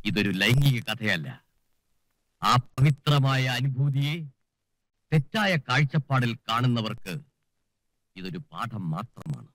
ഇതൊരു ലൈംഗിക കഥയല്ല ആ പവിത്രമായ അനുഭൂതിയെ തെറ്റായ കാഴ്ചപ്പാടിൽ കാണുന്നവർക്ക് ഇതൊരു പാഠം മാത്രമാണ്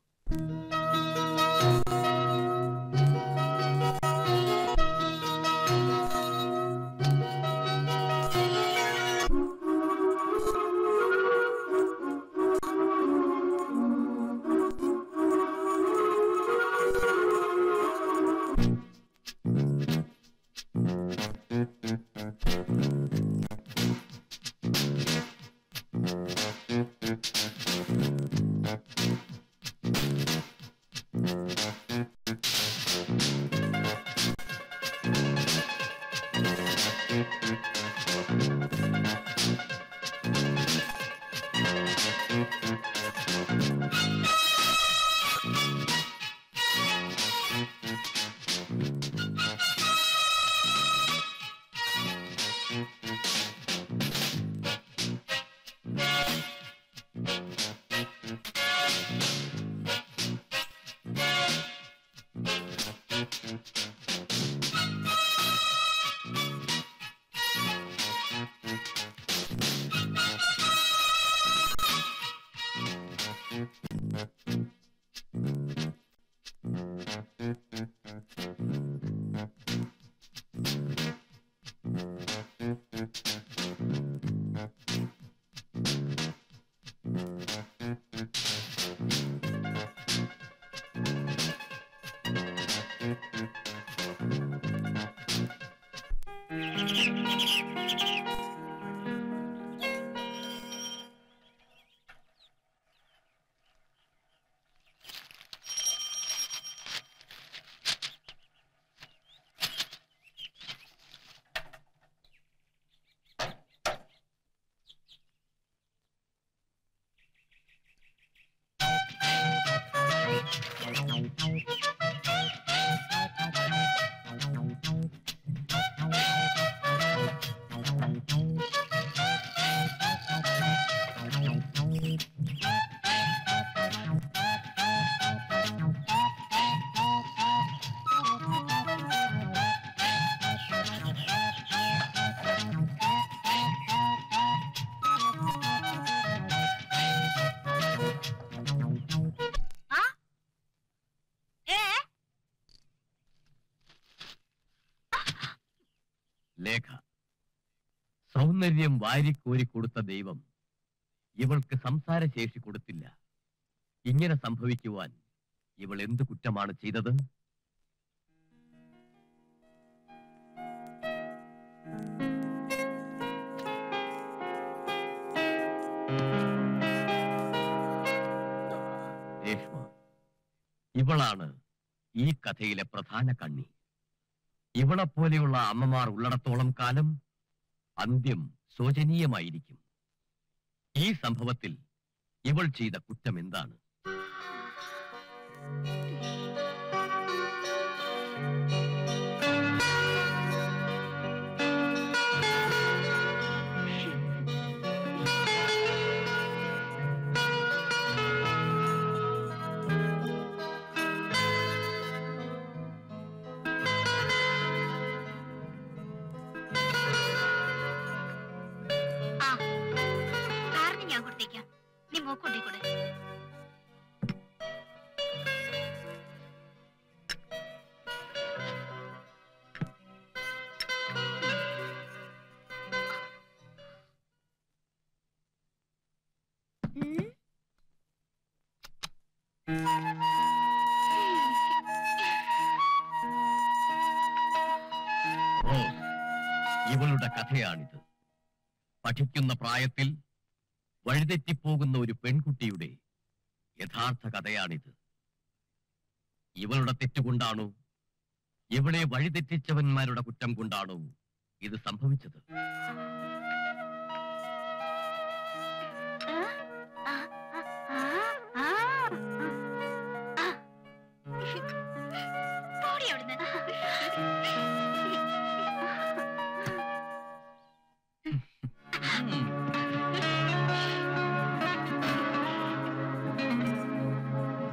ലേഖ സൗന്ദര്യം വാരിക്കോരി കൊടുത്ത ദൈവം ഇവൾക്ക് സംസാരശേഷി കൊടുത്തില്ല ഇങ്ങനെ സംഭവിക്കുവാൻ ഇവൾ എന്ത് കുറ്റമാണ് ചെയ്തത് രേഷ്മ ഇവളാണ് ഈ കഥയിലെ പ്രധാന കണ്ണി ഇവളെ പോലെയുള്ള അമ്മമാർ ഉള്ളിടത്തോളം കാലം അന്ത്യം ശോചനീയമായിരിക്കും ഈ സംഭവത്തിൽ ഇവൾ ചെയ്ത കുറ്റം എന്താണ് ആ കാറിന് ഞാൻ കൊടുത്തേക്കാം നീ മൂക്കൊണ്ടേ കൂടെ റോസ് ഇവളുടെ കഥയാണിത് പഠിക്കുന്ന പ്രായത്തിൽ വഴിതെറ്റിപ്പോകുന്ന ഒരു പെൺകുട്ടിയുടെ യഥാർത്ഥ കഥയാണിത് ഇവളുടെ തെറ്റുകൊണ്ടാണോ ഇവളെ വഴിതെറ്റിച്ചവന്മാരുടെ കുറ്റം കൊണ്ടാണോ ഇത് സംഭവിച്ചത് പോടി അവിടുന്ന്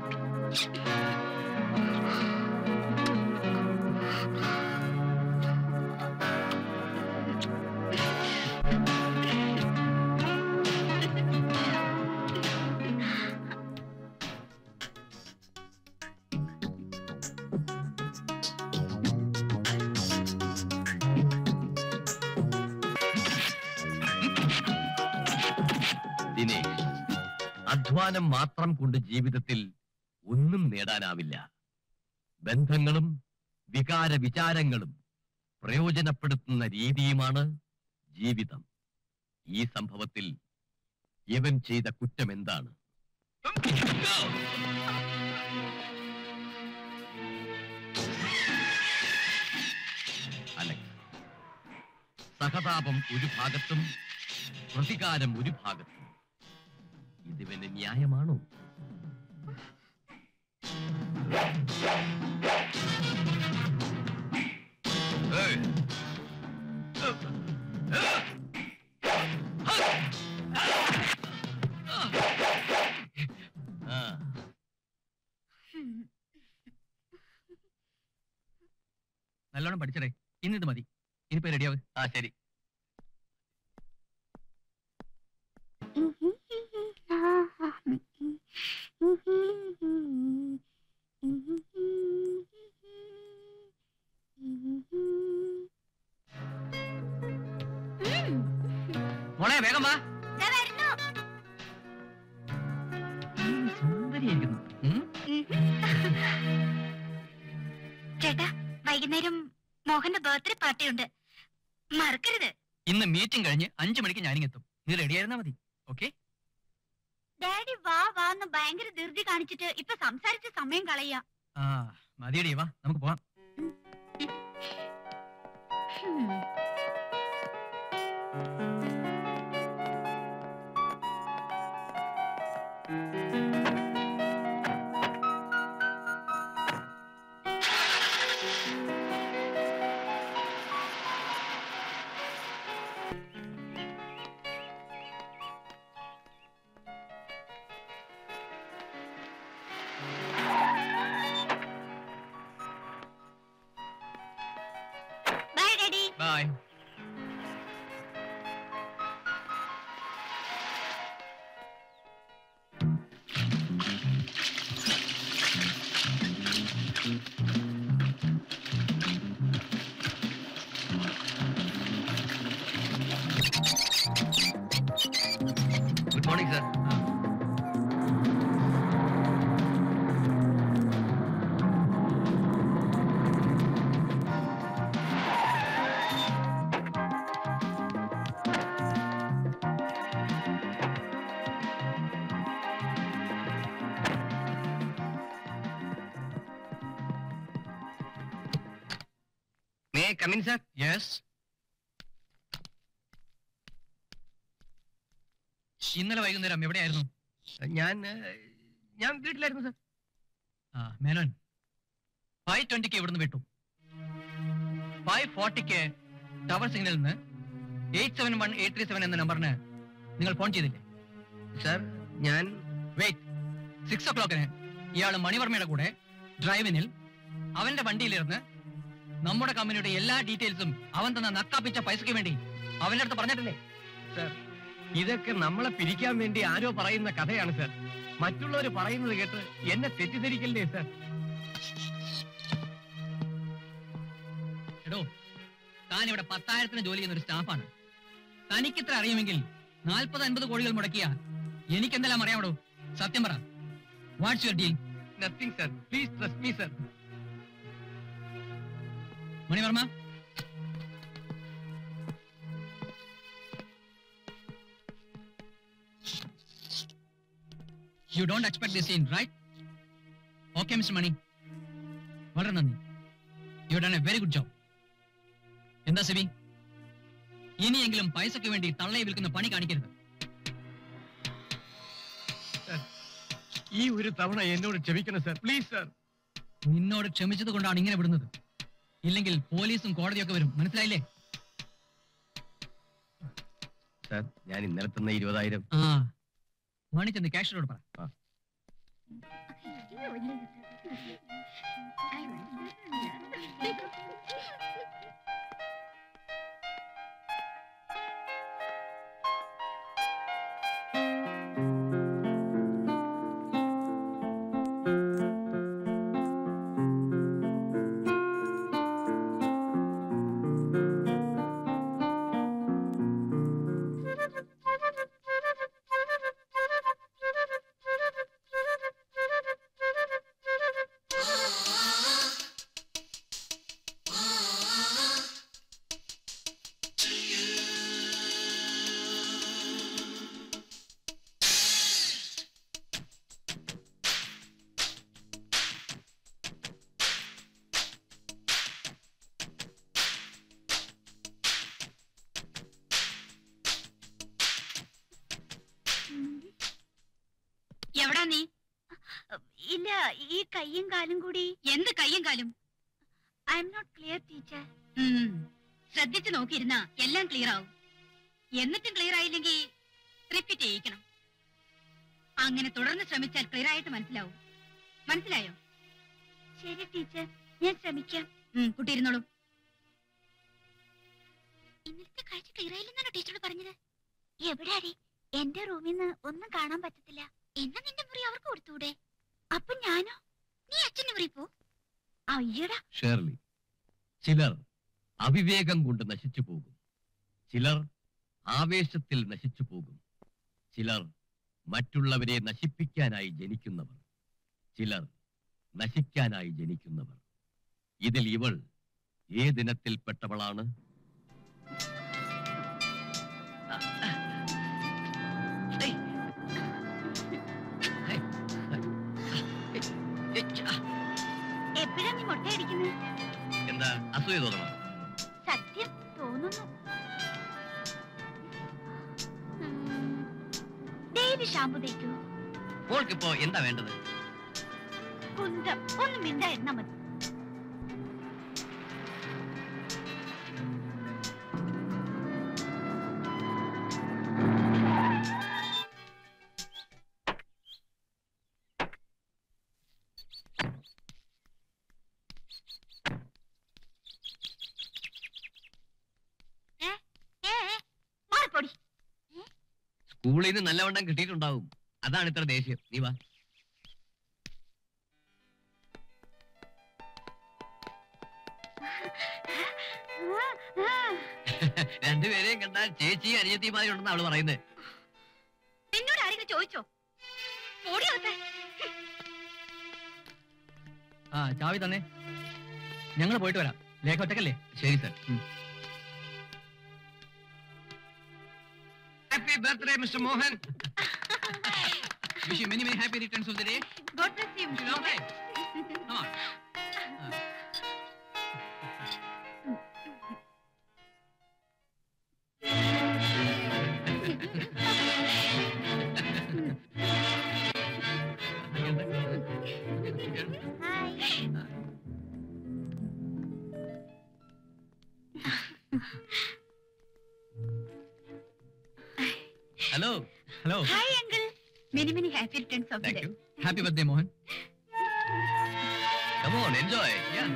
ആ അധ്വാനം മാത്രം കൊണ്ട് ജീവിതത്തിൽ ഒന്നും നേടാനാവില്ല ബന്ധങ്ങളും വികാര വിചാരങ്ങളും പ്രയോജനപ്പെടുത്തുന്ന രീതിയുമാണ് ജീവിതം ഈ സംഭവത്തിൽ ഇവൻ ചെയ്ത കുറ്റം എന്താണ് അലക്സ് സഹതാപം ഒരു ഭാഗത്തും പ്രതികാരം ഒരു ഭാഗത്തും ഇതിവന് ന്യായമാണോ ഏയ്. ആ നല്ലോണം പഠിച്ചടേ ഇന്നിത് മതി ഇനിയിപ്പോ റെഡിയാവ് ആ ശരി മോളെ വേഗം വാ ദാ വരുന്നു. സുന്ദരിയായിരിക്കുന്നു ഉം? ചേട്ടാ വൈകുന്നേരം മോഹന്റെ ബർത്ത്ഡേ പാർട്ടി ഉണ്ട് മറക്കരുത് ഇന്ന് മീറ്റിംഗ് കഴിഞ്ഞ് അഞ്ചു മണിക്ക് ഞാനിങ്ങെത്തും നീ റെഡി ആയിരുന്നാ മതി ഓക്കെ ഡാഡി വാ വാ എന്ന് ഭയങ്കര ധൃതി കാണിച്ചിട്ട് ഇപ്പൊ സംസാരിച്ച സമയം കളയാ ആ മതിയടി വാ നമുക്ക് പോവാം bye daddy bye good morning sir may come in sir yes ഇന്നലെ വൈകുന്നേരം എവിടെയായിരുന്നു ഞാൻ ഏഹ്, ഞാൻ വീട്ടിലായിരുന്നു സർ ആ മേനോൻ ഫൈവ് ട്വന്റിക്ക് ഇവിടുന്ന് വിട്ടു ഫൈവ് ഫോർട്ടിക്ക് ടവർ സിഗ്നലിൽ നിന്ന് eight seven one eight three seven എന്ന നമ്പറിന് നിങ്ങൾ ഫോൺ ചെയ്തില്ലേ സർ ഞാൻ വെയിറ്റ് സിക്സ് ഒ ക്ലോക്കിന് ഇയാൾ മണിവർമ്മയുടെ കൂടെ ഡ്രൈവിനിൽ അവന്റെ വണ്ടിയിലിരുന്ന് നമ്മുടെ കമ്പനിയുടെ എല്ലാ ഡീറ്റെയിൽസും അവൻ തന്ന നക്കാപ്പിച്ച പൈസയ്ക്ക് വേണ്ടി അവന്റെ അടുത്ത് പറഞ്ഞിട്ടില്ലേ ഇതൊക്കെ നമ്മളെ പിരിക്കാൻ വേണ്ടി ആരോ പറയുന്ന കഥയാണ് സർ മറ്റുള്ളവർ പറയുന്നത് കേട്ട് എന്നെ തെറ്റിദ്ധരിക്കല്ലേ സർ എടോ താൻ ഇവിടെ പത്തായിരത്തിന് ജോലി ചെയ്യുന്ന ഒരു സ്റ്റാഫാണ് തനിക്കിത്ര അറിയുമെങ്കിൽ നാൽപ്പത് അൻപത് കോടികൾ മുടക്കിയ എനിക്കെന്തെല്ലാം അറിയാമോ സത്യം പറ what's your deal nothing sir please trust me sir Manivarma you don't expect this scene right okay mister Mani വളരെ നന്ദി you done a very good job എന്താ സെബി ഇനിയെങ്കിലും പൈസയ്ക്ക് വേണ്ടി തള്ളയെ വിൽക്കുന്ന പണി കാണിക്കരുത് ഈ ഒരു തവണ എന്നോട് ക്ഷമിക്കണം സർ പ്ലീസ് സർ നിന്നോട് ക്ഷമിച്ചത് കൊണ്ടാണ് ഇങ്ങനെ വിടുന്നത് ഇല്ലെങ്കിൽ പോലീസും കോടതിയൊക്കെ വരും മനസ്സിലായില്ലേ സർ ഞാൻ ഇന്നലെ തന്ന ഇരുപതായിരം ആ മണി ചെന്ന് കാഷ്യരോട് പറ എവിടാ നീ ഇല്ല ഈ കയ്യും കാലും കൂടി എന്ത് കയ്യും കാലും I'm not clear teacher ശ്രദ്ധിച്ചു നോക്കിയിരുന്ന എല്ലാം ക്ലിയർ ആവും എന്നിട്ടും ക്ലിയർ ആയില്ലെങ്കിൽ റിപ്പീറ്റ് ചെയ്യിക്കണം അങ്ങനെ തുടർന്ന് ശ്രമിച്ചാൽ ക്ലിയർ ആയിട്ട് മനസ്സിലാവും മനസ്സിലായോ ശരി ടീച്ചർ ഞാൻ ശ്രമിക്കാം കുട്ടി ഇരുന്നോളൂ ഇന്നലത്തെ കാഴ്ച ക്ലിയർ ആയില്ലെന്നാണോ ടീച്ചറോട് പറഞ്ഞത് എവിടെയാടി എന്റെ റൂമിൽ നിന്ന് ഒന്നും കാണാൻ പറ്റത്തില്ല എന്നാ നിന്റെ മുറി അവർക്ക് കൊടുത്തൂടെ അപ്പൊ ഞാനോ നീ അച്ഛന്റെ മുറി പോ അയ്യടാ ഷേർലി ചിലർ അവിവേകം കൊണ്ട് നശിച്ചു പോകും ചിലർ ആവേശത്തിൽ നശിച്ചു പോകും ചിലർ മറ്റുള്ളവരെ നശിപ്പിക്കാനായി ജനിക്കുന്നവർ ചിലർ നശിക്കാനായി ജനിക്കുന്നവർ ഇതിൽ ഇവൾ ഏതിനത്തിൽപ്പെട്ടവളാണ് എപ്പോഴാ നീ മുട്ടയടിക്കുന്നത് എന്താ അസൂയ തോന്നണം സത്യം തോന്നുന്നു ഉം, ഡെയിലി ഷാമ്പു തേക്കൂ മോൾക്കിപ്പോ എന്താ വേണ്ടത് കുന്തം ഒന്ന് മിണ്ടായിരുന്നാ മതി ഏ, ഏ, ഏ, മാറിപ്പോടി സ്കൂളിൽ നിന്ന് നല്ലവണ്ണം കിട്ടിയിട്ടുണ്ടാവും അതാണ് ഇത്ര ദേഷ്യം നീ വാ ആ, ആ. രണ്ടുപേരെയും കണ്ടാൽ ചേച്ചി അനിയത്തിമാരി ഉണ്ടെന്ന് അവള് പറയുന്നത് നിന്നോട് ആരെങ്കിലും ചോദിച്ചോ ഓടി അകത്തെ ആ ചാവി തന്നെ ഞങ്ങൾ പോയിട്ട് വരാം ലേഖ ഒറ്റക്കല്ലേ ശരി sir happy birthday mister Mohan wish you many many happy returns of the day God bless you Come on. Hi hello hello hi uncle many many happy returns of the thank day you happy birthday Mohan Come on, enjoy. Yeah.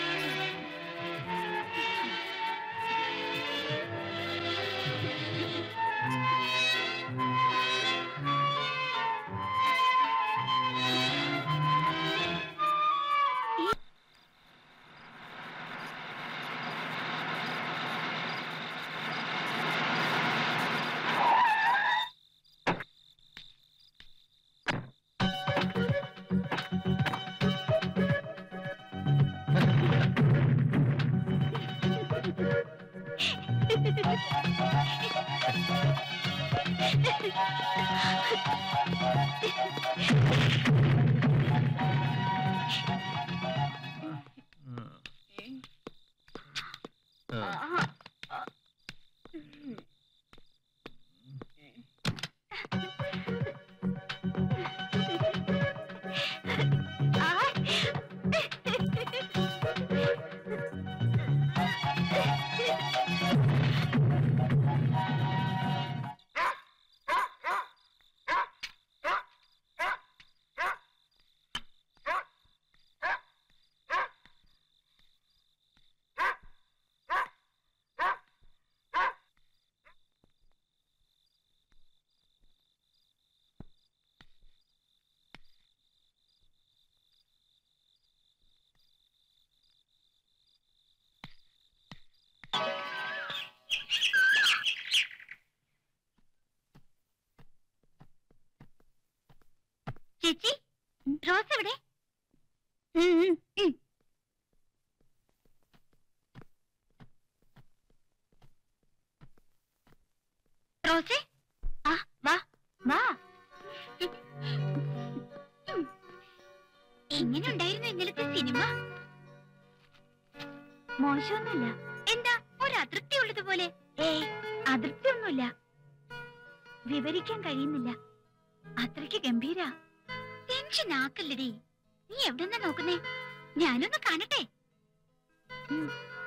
ചേച്ചി Rose എവിടെ റോസേ ആ വാ വാ എങ്ങനെ ഉണ്ടായിരുന്നു ഇന്നലത്തെ cinema മോശമൊന്നുമില്ല എന്താ ഒരു അതൃപ്തി ഉള്ളതുപോലെ ഏയ് അതൃപ്തി ഒന്നുമില്ല വിവരിക്കാൻ കഴിയുന്നില്ല അത്രയ്ക്ക് ഗംഭീര ടെൻഷൻ ആക്കല്ലടി നീ എവിടെന്നാ നോക്കുന്നേ ഞാനൊന്ന് കാണട്ടെ ഉം.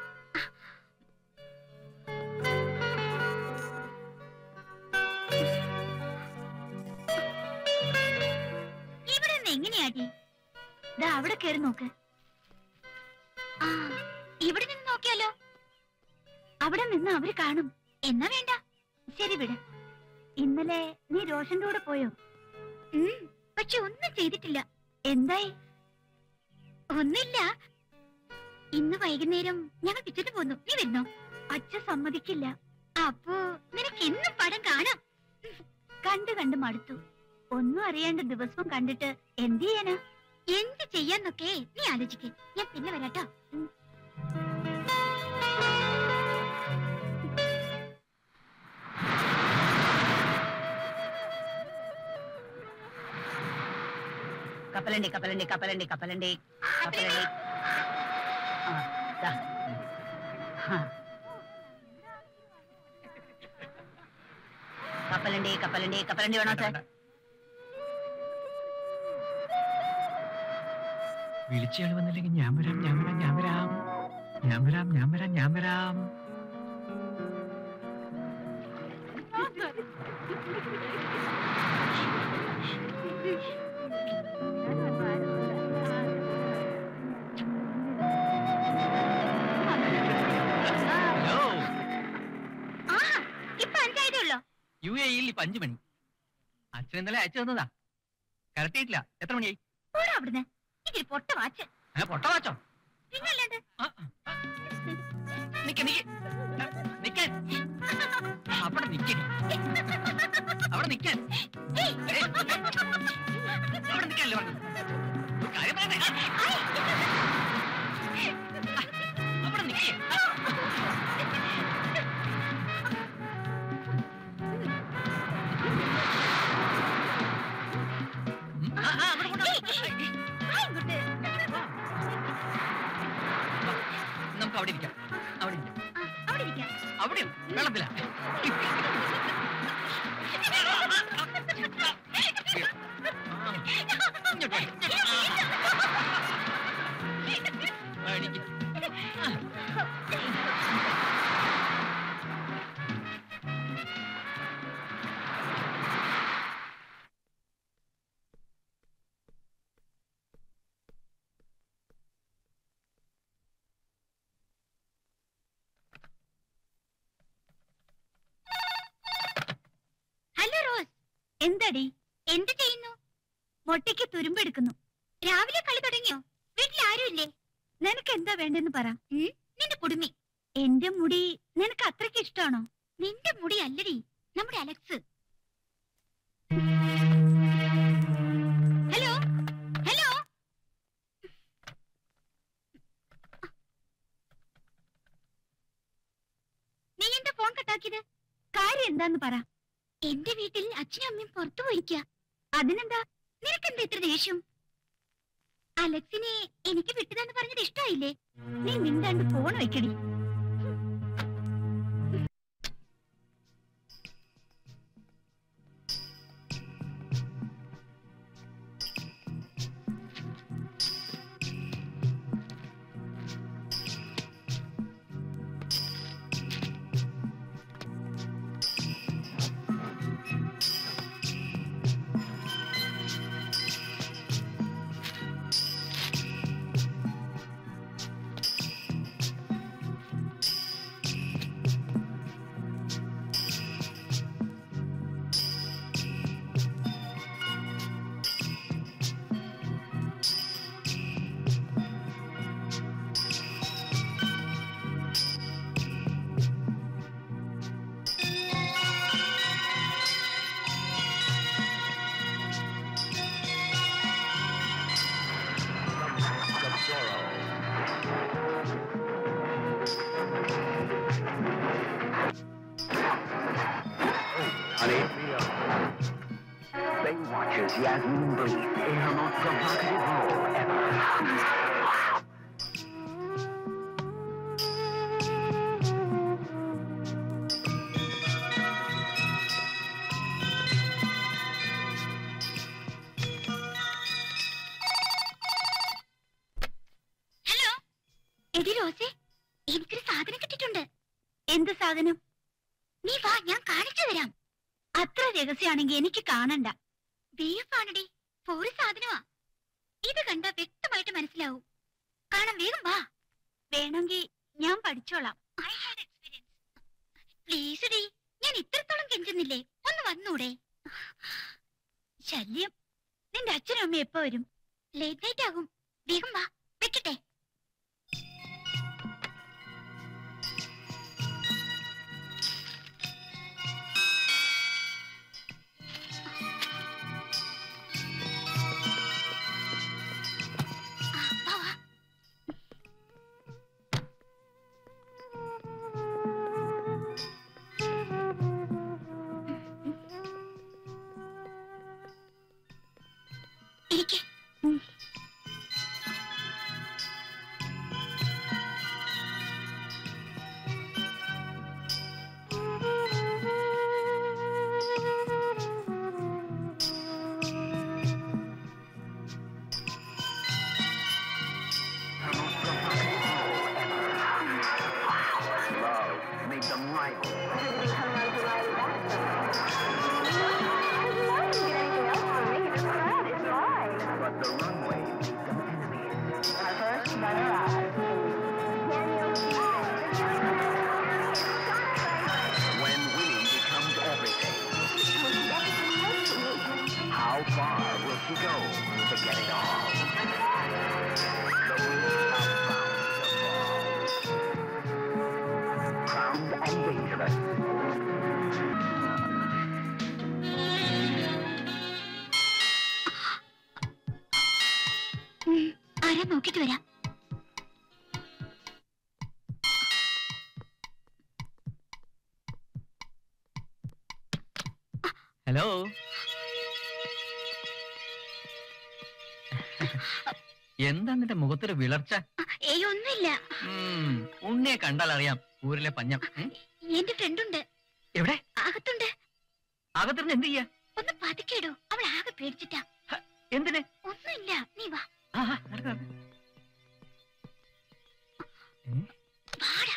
ഇവിടെ നിന്ന് എങ്ങനെയാടി ദാ അവിടെ കേറി നോക്ക് ആ ഇവിടെ നിന്ന് നോക്കിയാലോ അവിടെ നിന്ന് അവര് കാണും എന്നാ വേണ്ട ശരി വിട് ഇന്നലെ നീ റോഷന്റെ കൂടെ പോയോ ഉം, പക്ഷെ ഒന്നും ചെയ്തിട്ടില്ല എന്തായി ഒന്നില്ല ഇന്ന് വൈകുന്നേരം ഞങ്ങൾ പിറ്റേന്ന് പോന്നു നീ വരുന്നോ അച്ഛ സമ്മതിക്കില്ല അപ്പോ നിനക്ക് എന്നും പടം കാണാം കണ്ടു കണ്ടു മടുത്തു ഒന്നും അറിയാണ്ട് ദിവസവും കണ്ടിട്ട് എന്ത് ചെയ്യാനാ എന്ത് ചെയ്യാന്നൊക്കെ നീ ആലോചിക്കേ ഞാൻ പിന്നെ വരാട്ടോ ഉം. കപ്പലണ്ടി കപ്പലണ്ടി കപ്പലണ്ടി കപ്പലണ്ടി കപ്പലണ്ടി ആ, ദാ. ആ. കപ്പലണ്ടി കപ്പലണ്ടി കപ്പലണ്ടി വേണോ സാർ വിളിച്ചയാൾ വന്നില്ലെങ്കിൽ ഞാൻ വരാം ഞാൻ വരാം ഞാൻ വരാം ഞാൻ വരാം ഞാൻ വരാം ഞാൻ വരാം ഹലോ ആ ഇപ്പൊ അഞ്ചായതേ ഉള്ളോ യു എയിൽ ഇപ്പൊ അഞ്ചു മണി അച്ഛൻ ഇന്നലെ അയച്ചു തന്നതാ കറക്റ്റായിട്ടില്ല എത്ര മണിയായി പോടാ അവിടുന്ന് ഇതിൽ പൊട്ട വാച്ച് ഏ, പൊട്ട വാച്ചോ പിന്നല്ലാണ്ട് ആ, ആ. നിക്ക് നിക്ക് നിക്കാൻ അവിടെ നിക്കാൻ അവിടെ നിക്കാൻ ഏ, അവിടെ നിക്കാനല്ലേ പറഞ്ഞത് ഒരു കാര്യം പറയട്ടെ അവിടെ നിക്കേ ആ ആ അവിടെ കൊണ്ടുവാ. ആ, ഇങ്ങോട്ട്. നമുക്ക് അവിടെ ഇരിക്കാം അവിടെ ഇരിക്കാം ആ, അവിടെ ഇരിക്കാം അവിടെ വെള്ളത്തില ഹലോ റോസ് എന്തടി എന്ത് ചെയ്യുന്നു മൊട്ടയ്ക്ക് തുരുമ്പെടുക്കുന്നു രാവിലെ കളി തുടങ്ങിയോ വീട്ടിൽ ആരുമില്ലേ നിനക്ക് എന്താ വേണ്ടെന്ന് പറ ഉം? നിന്റെ കുടുമി എന്റെ മുടി നിനക്ക് അത്രയ്ക്ക് ഇഷ്ടമാണോ നിന്റെ മുടി അല്ലടി നമ്മുടെ അലക്സ് ഹലോ ഹലോ നീ എന്റെ ഫോൺ കട്ടാക്കിയത് കാര്യം എന്താന്ന് പറ എന്റെ വീട്ടിൽ അച്ഛനും അമ്മയും പുറത്തു പോയിരിക്ക അതിനെന്താ നിനക്കെന്താ ഇത്ര ദേഷ്യം അലക്സിനെ എനിക്ക് വിട്ടതെന്ന് പറഞ്ഞത് ഇഷ്ടായില്ലേ നീ മിണ്ടാണ്ട് ഫോൺ വെക്കടി Honey, Faye watches Yasmin breathe in her most provocative role ever. എടി റോസേ എനിക്കൊരു സാധനം കിട്ടിയിട്ടുണ്ട് എന്ത് സാധനം നീ വാ ഞാൻ കാണിച്ചു തരാം അത്ര രഹസ്യമാണെങ്കിൽ എനിക്ക് കാണണ്ട ബീഫാണടി ഒരു സാധനമാ ഇത് കണ്ട വ്യക്തമായിട്ട് മനസ്സിലാവും കാണാൻ വേഗം വാ വേണമെങ്കിൽ ഞാൻ പഠിച്ചോളാം ഐ ഹാഡ് എക്സ്പീരിയൻസ് പ്ലീസ് ഡി ഞാൻ ഇത്രത്തോളം കെഞ്ചുന്നില്ലേ ഒന്ന് വന്നൂടെ ശല്യം നിന്റെ അച്ഛനും അമ്മയും എപ്പോ വരും ലേറ്റ് നൈറ്റ് ആകും വേഗം വാ വെക്കട്ടെ ആ, വാ, വാ. ഇരിക്കെ The most provocative role ever. Love made them rival. But the runway made them enemies. When winning becomes everything, how far will she go to get it all? The winds are bound to fall. Crowned and dangerous. ഉം, ആരാ നോക്കിട്ട് വരാം hello എന്താ നിന്റെ മുഖത്തൊരു വിളർച്ച ഏയ് ഒന്നുമില്ല ഉം, ഉണ്ണിയെ കണ്ടാൽ അറിയാം ഊരിലെ പഞ്ഞം ഉം, എന്റെ ഫ്രണ്ടുണ്ട് എവിടെ അകത്തുണ്ട് അകത്തിരുന്ന് എന്ത് ചെയ്യാ ഒന്ന് പതുക്കേടോ അവൾ ആകെ പേടിച്ചിട്ടാ എന്തിന് ഒന്നുമില്ല നീ വാ ആഹാ, നടക്ക് നടക്ക്. വാടാ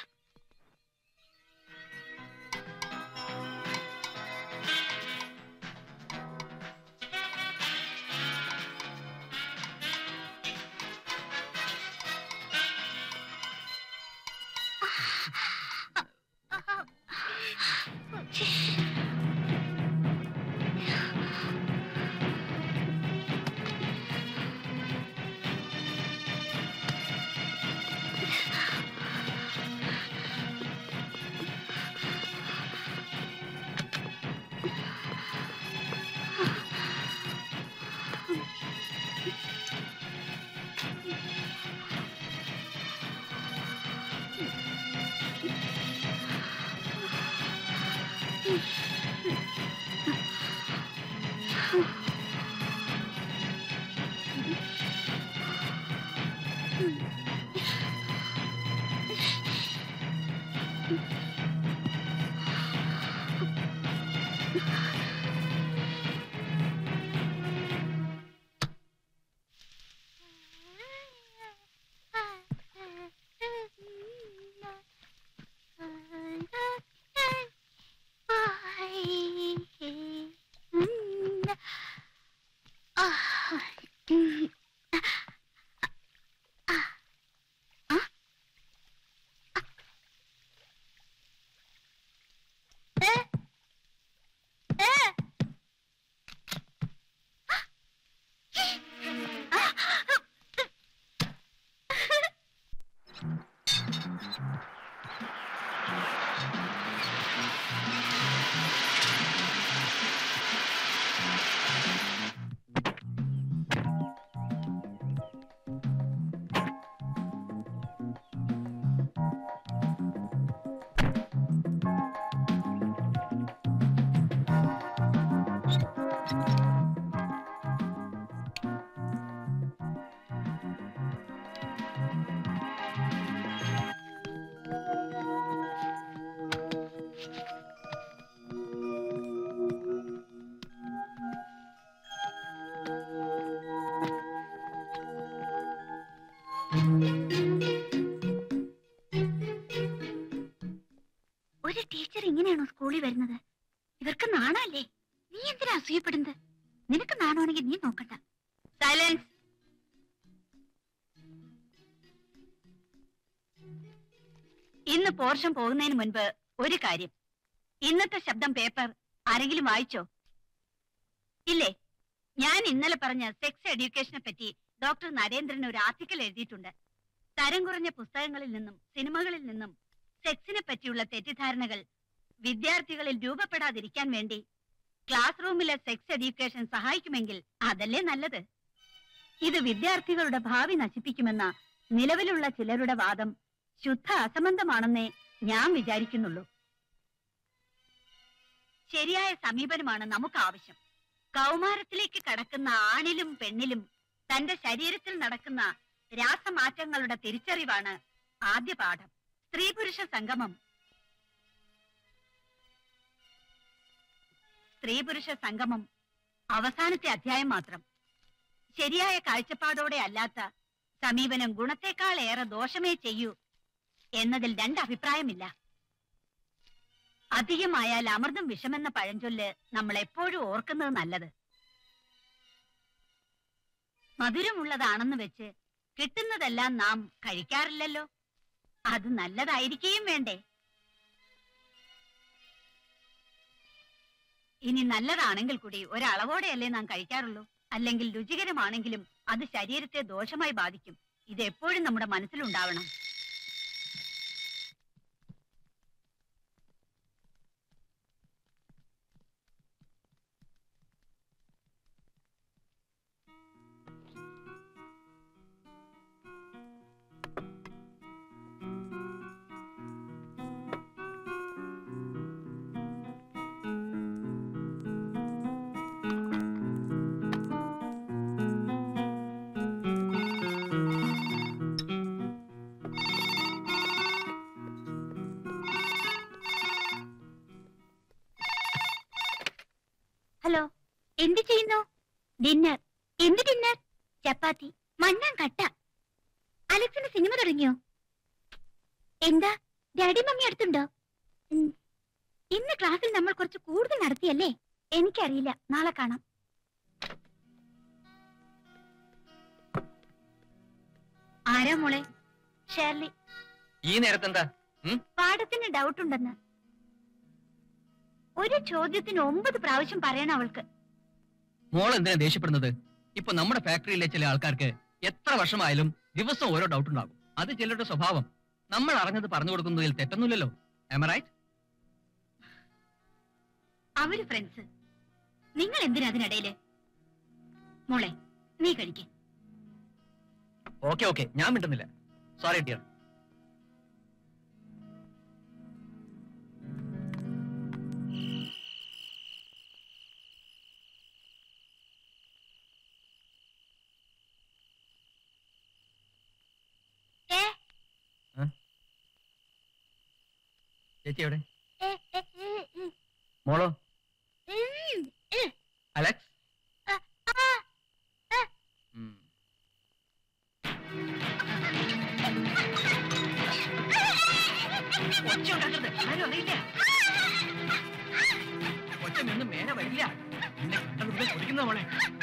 ഏ ഇവർക്ക് നാണല്ലേ നീ എന്തിനാ അസൂയപ്പെടുന്നത് നിനക്ക് നാണമാണെങ്കിൽ നീ നോക്കണ്ട സൈലൻസ് ഇന്ന് പോർഷൻ പോകുന്നതിന് മുൻപ് ഒരു കാര്യം ഇന്നത്തെ ശബ്ദം പേപ്പർ ആരെങ്കിലും വായിച്ചോ ഇല്ലേ ഞാൻ ഇന്നലെ പറഞ്ഞ സെക്സ് എഡ്യൂക്കേഷനെ പറ്റി ഡോക്ടർ നരേന്ദ്രൻ ഒരു ആർട്ടിക്കൽ എഴുതിയിട്ടുണ്ട് തരം കുറഞ്ഞ പുസ്തകങ്ങളിൽ നിന്നും സിനിമകളിൽ നിന്നും സെക്സിനെ പറ്റിയുള്ള തെറ്റിദ്ധാരണകൾ വിദ്യാർത്ഥികളിൽ രൂപപ്പെടാതിരിക്കാൻ വേണ്ടി ക്ലാസ് റൂമിലെ സെക്സ് എഡ്യൂക്കേഷൻ സഹായിക്കുമെങ്കിൽ അതല്ലേ നല്ലത് ഇത് വിദ്യാർത്ഥികളുടെ ഭാവി നശിപ്പിക്കുമെന്ന നിലവിലുള്ള ചിലരുടെ വാദം ശുദ്ധ അസംബന്ധമാണെന്നേ ഞാൻ വിചാരിക്കുന്നുള്ളൂ ശരിയായ സമീപനമാണ് നമുക്ക് ആവശ്യം കൗമാരത്തിലേക്ക് കടക്കുന്ന ആണിലും പെണ്ണിലും തന്റെ ശരീരത്തിൽ നടക്കുന്ന രാസമാറ്റങ്ങളുടെ തിരിച്ചറിവാണ് ആദ്യ പാഠം സ്ത്രീ പുരുഷ സംഗമം സ്ത്രീ പുരുഷ സംഗമം അവസാനത്തെ അധ്യായം മാത്രം ശരിയായ കാഴ്ചപ്പാടോടെ അല്ലാത്ത സമീപനം ഗുണത്തെക്കാൾ ഏറെ ദോഷമേ ചെയ്യൂ എന്നതിൽ രണ്ട് അഭിപ്രായമില്ല അധികമായാൽ അമൃതം വിഷമെന്ന പഴഞ്ചൊല്ല് നമ്മൾ എപ്പോഴും ഓർക്കുന്നത് നല്ലത് മധുരമുള്ളതാണെന്ന് വെച്ച് കിട്ടുന്നതെല്ലാം നാം കഴിക്കാറില്ലല്ലോ അത് നല്ലതായിരിക്കുകയും വേണ്ടേ ഇനി നല്ലതാണെങ്കിൽ കൂടി ഒരളവോടെയല്ലേ നാം കഴിക്കാറുള്ളൂ അല്ലെങ്കിൽ രുചികരമാണെങ്കിലും അത് ശരീരത്തെ ദോഷമായി ബാധിക്കും ഇത് എപ്പോഴും നമ്മുടെ മനസ്സിലുണ്ടാവണം ഹലോ എന്ത് ചെയ്യുന്നു ഡിന്നർ എന്ത് ഡിന്നർ ചപ്പാത്തി മണ്ണാൻ കട്ട അലക്സിന് സിനിമ തുടങ്ങിയോ എന്താ ഡാഡി മമ്മി അടുത്തുണ്ടോ ഉം. ഇന്ന് ക്ലാസ്സിൽ നമ്മൾ കുറച്ച് കൂടുതൽ നടത്തിയല്ലേ എനിക്കറിയില്ല നാളെ കാണാം ആരാ മോളെ ഷേർലി ഈ നേരത്തെന്താ പാഠത്തിന് ഡൗട്ട് ഉണ്ടെന്ന് ഒരു ചോദ്യത്തിന് ഒമ്പത് പ്രാവശ്യം പറയണം അവൾക്ക് മോൾ എന്തിനാ ദേഷ്യപ്പെടുന്നത് ഇപ്പൊ നമ്മുടെ ഫാക്ടറിയിലെ ചില ആൾക്കാർക്ക് എത്ര വർഷമായാലും ദിവസം ഓരോ ഡൗട്ട് ഉണ്ടാകും അത് ചിലരുടെ സ്വഭാവം നമ്മൾ അറിഞ്ഞത് പറഞ്ഞു കൊടുക്കുന്നതിൽ തെറ്റൊന്നുമില്ലല്ലോ റൈറ്റ് അവര് ഫ്രണ്ട്സ് നിങ്ങൾ എന്തിനാ അതിനിടയില് മോളെ നീ കഴിക്ക് ഓക്കെ ഓക്കെ ഞാൻ മിണ്ടുന്നില്ല സോറി ഡിയർ ഏ? ചേച്ചി എവിടെ ഏ, ഏ, ഏ, ഏ, മോളോ ഉം, ഏ, അലക്സ് ആ, ആ, ആ. ഉം. ഒച്ച ഉണ്ടാക്കരുത്. ആരും അറിയില്ല. ഒച്ച നിന്ന് മേലെ വരില്ല നിന്നെ കണ്ടത് കുടിക്കുന്ന മോളെ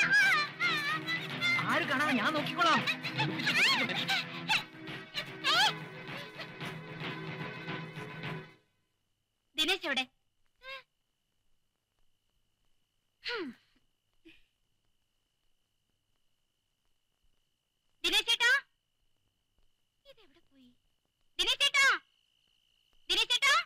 ആര് കാണാതെ ഞാൻ നോക്കിക്കോളാം ദിനേശ് എവിടെ ദിനേശ് ചേട്ടാ ഇതെവിടെ പോയി ദിനേശ് ചേട്ടാ ദിനേശ് ചേട്ടാ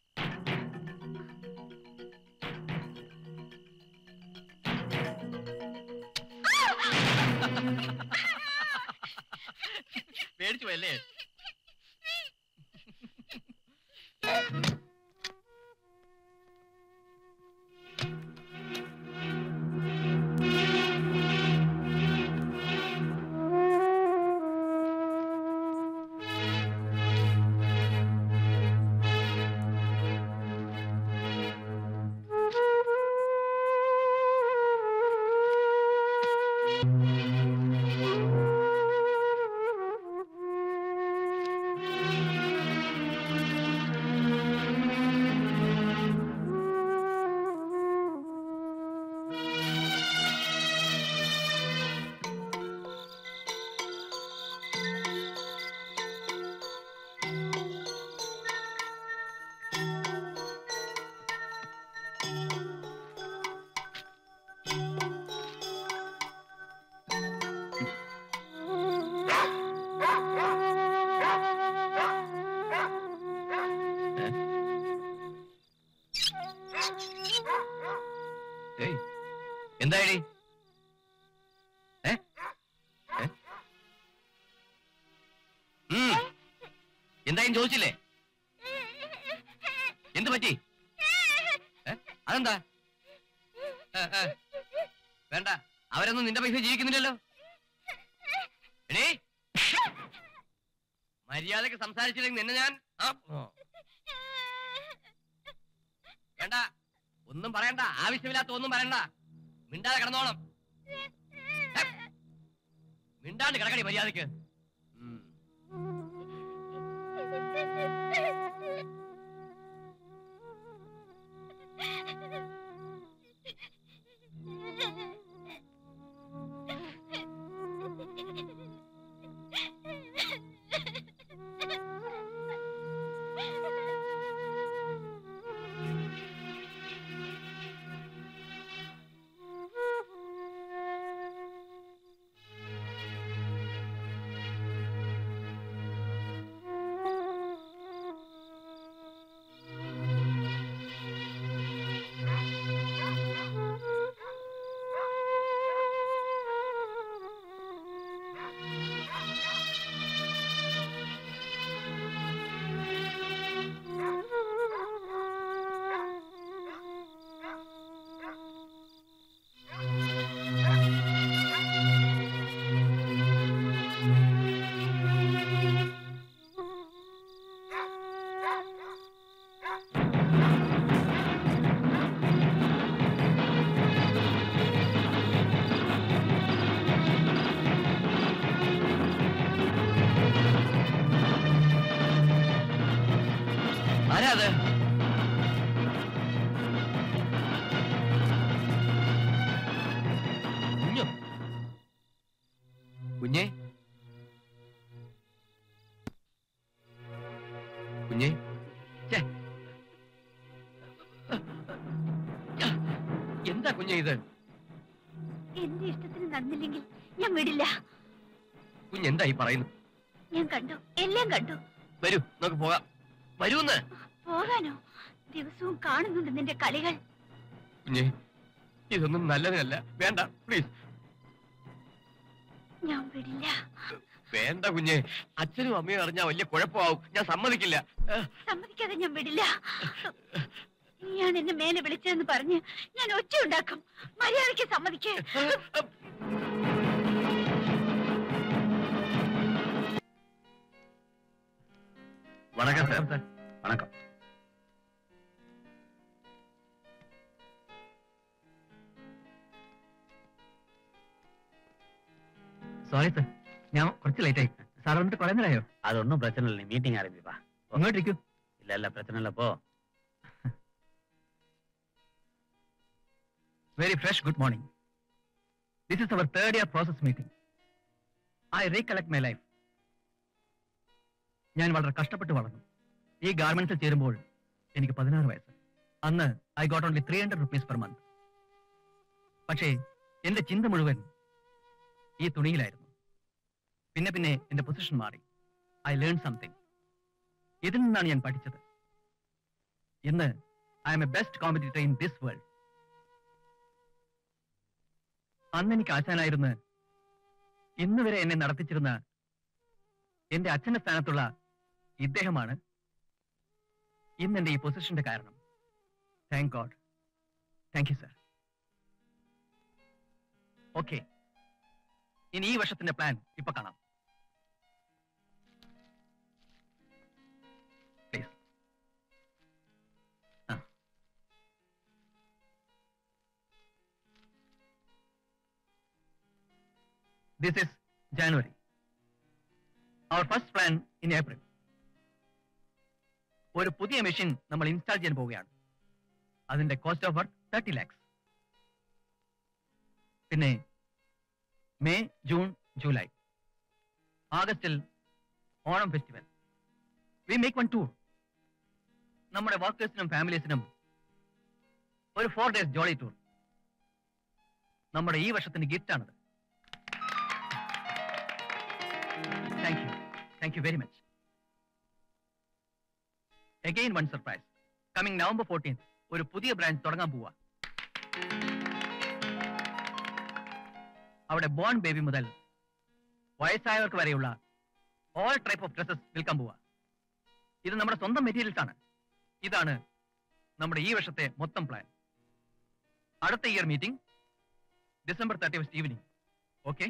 പേടിച്ചു പോയല്ലേ ഏയ് എന്തായി ഏ ഏ? ഉം. എന്തായും ചോദിച്ചില്ലേ എന്ത് പറ്റി ഏ? അതെന്താ ഏ, ഏ. വേണ്ട അവരൊന്നും നിന്റെ പൈസ ജീവിക്കുന്നില്ലല്ലോ എടീ മര്യാദക്ക് സംസാരിച്ചില്ലെങ്കിൽ നിന്നെ ഞാൻ ആ, ഓ. വേണ്ട ഒന്നും പറയണ്ട ആവശ്യമില്ലാത്ത ഒന്നും പറയണ്ട മിണ്ടാതെ കിടന്നോണം ഏ? മിണ്ടാണ്ട് കിടക്കടി മര്യാദക്ക് ഉം. ആരാ അത് കുഞ്ഞോ കുഞ്ഞേ കുഞ്ഞേ ഛെ. എന്താ കുഞ്ഞേ ഇത് എന്റെ ഇഷ്ടത്തിന് നടന്നില്ലെങ്കിൽ ഞാൻ വിടില്ല കുഞ്ഞെന്താ ഈ പറയുന്നു ഞാൻ കണ്ടു എല്ലാം കണ്ടു വരൂ നമുക്ക് പോകാം വരൂന്ന് പോകാനോ ദിവസവും കാണുന്നുണ്ട് നിന്റെ കളികൾ കുഞ്ഞേ ഇതൊന്നും നല്ലതിനല്ല വേണ്ട പ്ലീസ് ഞാൻ വിടില്ല വേണ്ട കുഞ്ഞെ അച്ഛനും അമ്മയും അറിഞ്ഞാ വലിയ കുഴപ്പമാവും ഞാൻ സമ്മതിക്കില്ല ഏഹ്, സമ്മതിക്കാതെ ഞാൻ വിടില്ല നീയാണ് എന്നെ മേലെ വിളിച്ചതെന്ന് പറഞ്ഞ് ഞാൻ ഒച്ച ഉണ്ടാക്കും മര്യാദയ്ക്ക് സമ്മതിക്കേ வணக்கம் சார் வணக்கம் സോറി സർ ഞാൻ കുറച്ച് ലേറ്റ് ആയി സാർ വന്നിട്ട് കുറെ നേരമായോ அது ஒன்றும் பிரச்சனை இல்லை நீ மீட்டிங் ஆரம்பிப்பா അങ്ങോട്ടിരിക്കൂ இல்ல இல்ல பிரச்சனை இல்லை போ very fresh good morning this is our third year process meeting I recollect my life ഞാൻ വളരെ കഷ്ടപ്പെട്ട് വളർന്നു ഈ ഗാർമെന്റ്സിൽ ചേരുമ്പോൾ എനിക്ക് പതിനാറ് വയസ്സ് അന്ന് I got only three hundred rupees per month പക്ഷേ എന്റെ ചിന്ത മുഴുവൻ ഈ തുണിയിലായിരുന്നു പിന്നെ പിന്നെ എന്റെ പൊസിഷൻ മാറി ഐ ലേൺ സംതിങ് ഇതിൽ നിന്നാണ് ഞാൻ പഠിച്ചത് ഇന്ന് I'm a best competitor in this world അന്ന് എനിക്ക് ആശാനായിരുന്ന് ഇന്ന് വരെ എന്നെ നടത്തിച്ചിരുന്ന എന്റെ അച്ഛന്റെ സ്ഥാനത്തുള്ള ഇദ്ദേഹമാണ് ഇന്ന് എന്റെ ഈ പൊസിഷന്റെ കാരണം thank God thank you sir okay ഇനി ഈ വർഷത്തിന്റെ പ്ലാൻ ഇപ്പൊ കാണാം please this is January our first plan in April ഒരു പുതിയ മെഷീൻ നമ്മൾ ഇൻസ്റ്റാൾ ചെയ്യാൻ പോവുകയാണ് അതിന്റെ cost of worth thirty lakhs പിന്നെ മെയ് ജൂൺ ജൂലൈ ആഗസ്റ്റിൽ Onam festival we make one tour നമ്മുടെ വർക്കേഴ്സിനും ഫാമിലീസിനും ഒരു ഫോർ ഡേയ്സ് ജോളി ടൂർ നമ്മുടെ ഈ വർഷത്തിന്റെ ഗിഫ്റ്റ് ആണത് thank you thank you very much again one surprise coming November fourteen ഒരു പുതിയ ബ്രാഞ്ച് തുടങ്ങാൻ പോവാ അവിടെ ബോൺ ബേബി മുതൽ വയസ്സായവർക്ക് വരെയുള്ള ഓൾ ടൈപ്പ് ഓഫ് ഡ്രസ്സസ് വിൽക്കാൻ പോവാ ഇത് നമ്മുടെ സ്വന്തം മെറ്റീരിയൽസ് ആണ് ഇതാണ് നമ്മുടെ ഈ വർഷത്തെ മൊത്തം പ്ലാൻ അടുത്ത year meeting December thirty first evening okay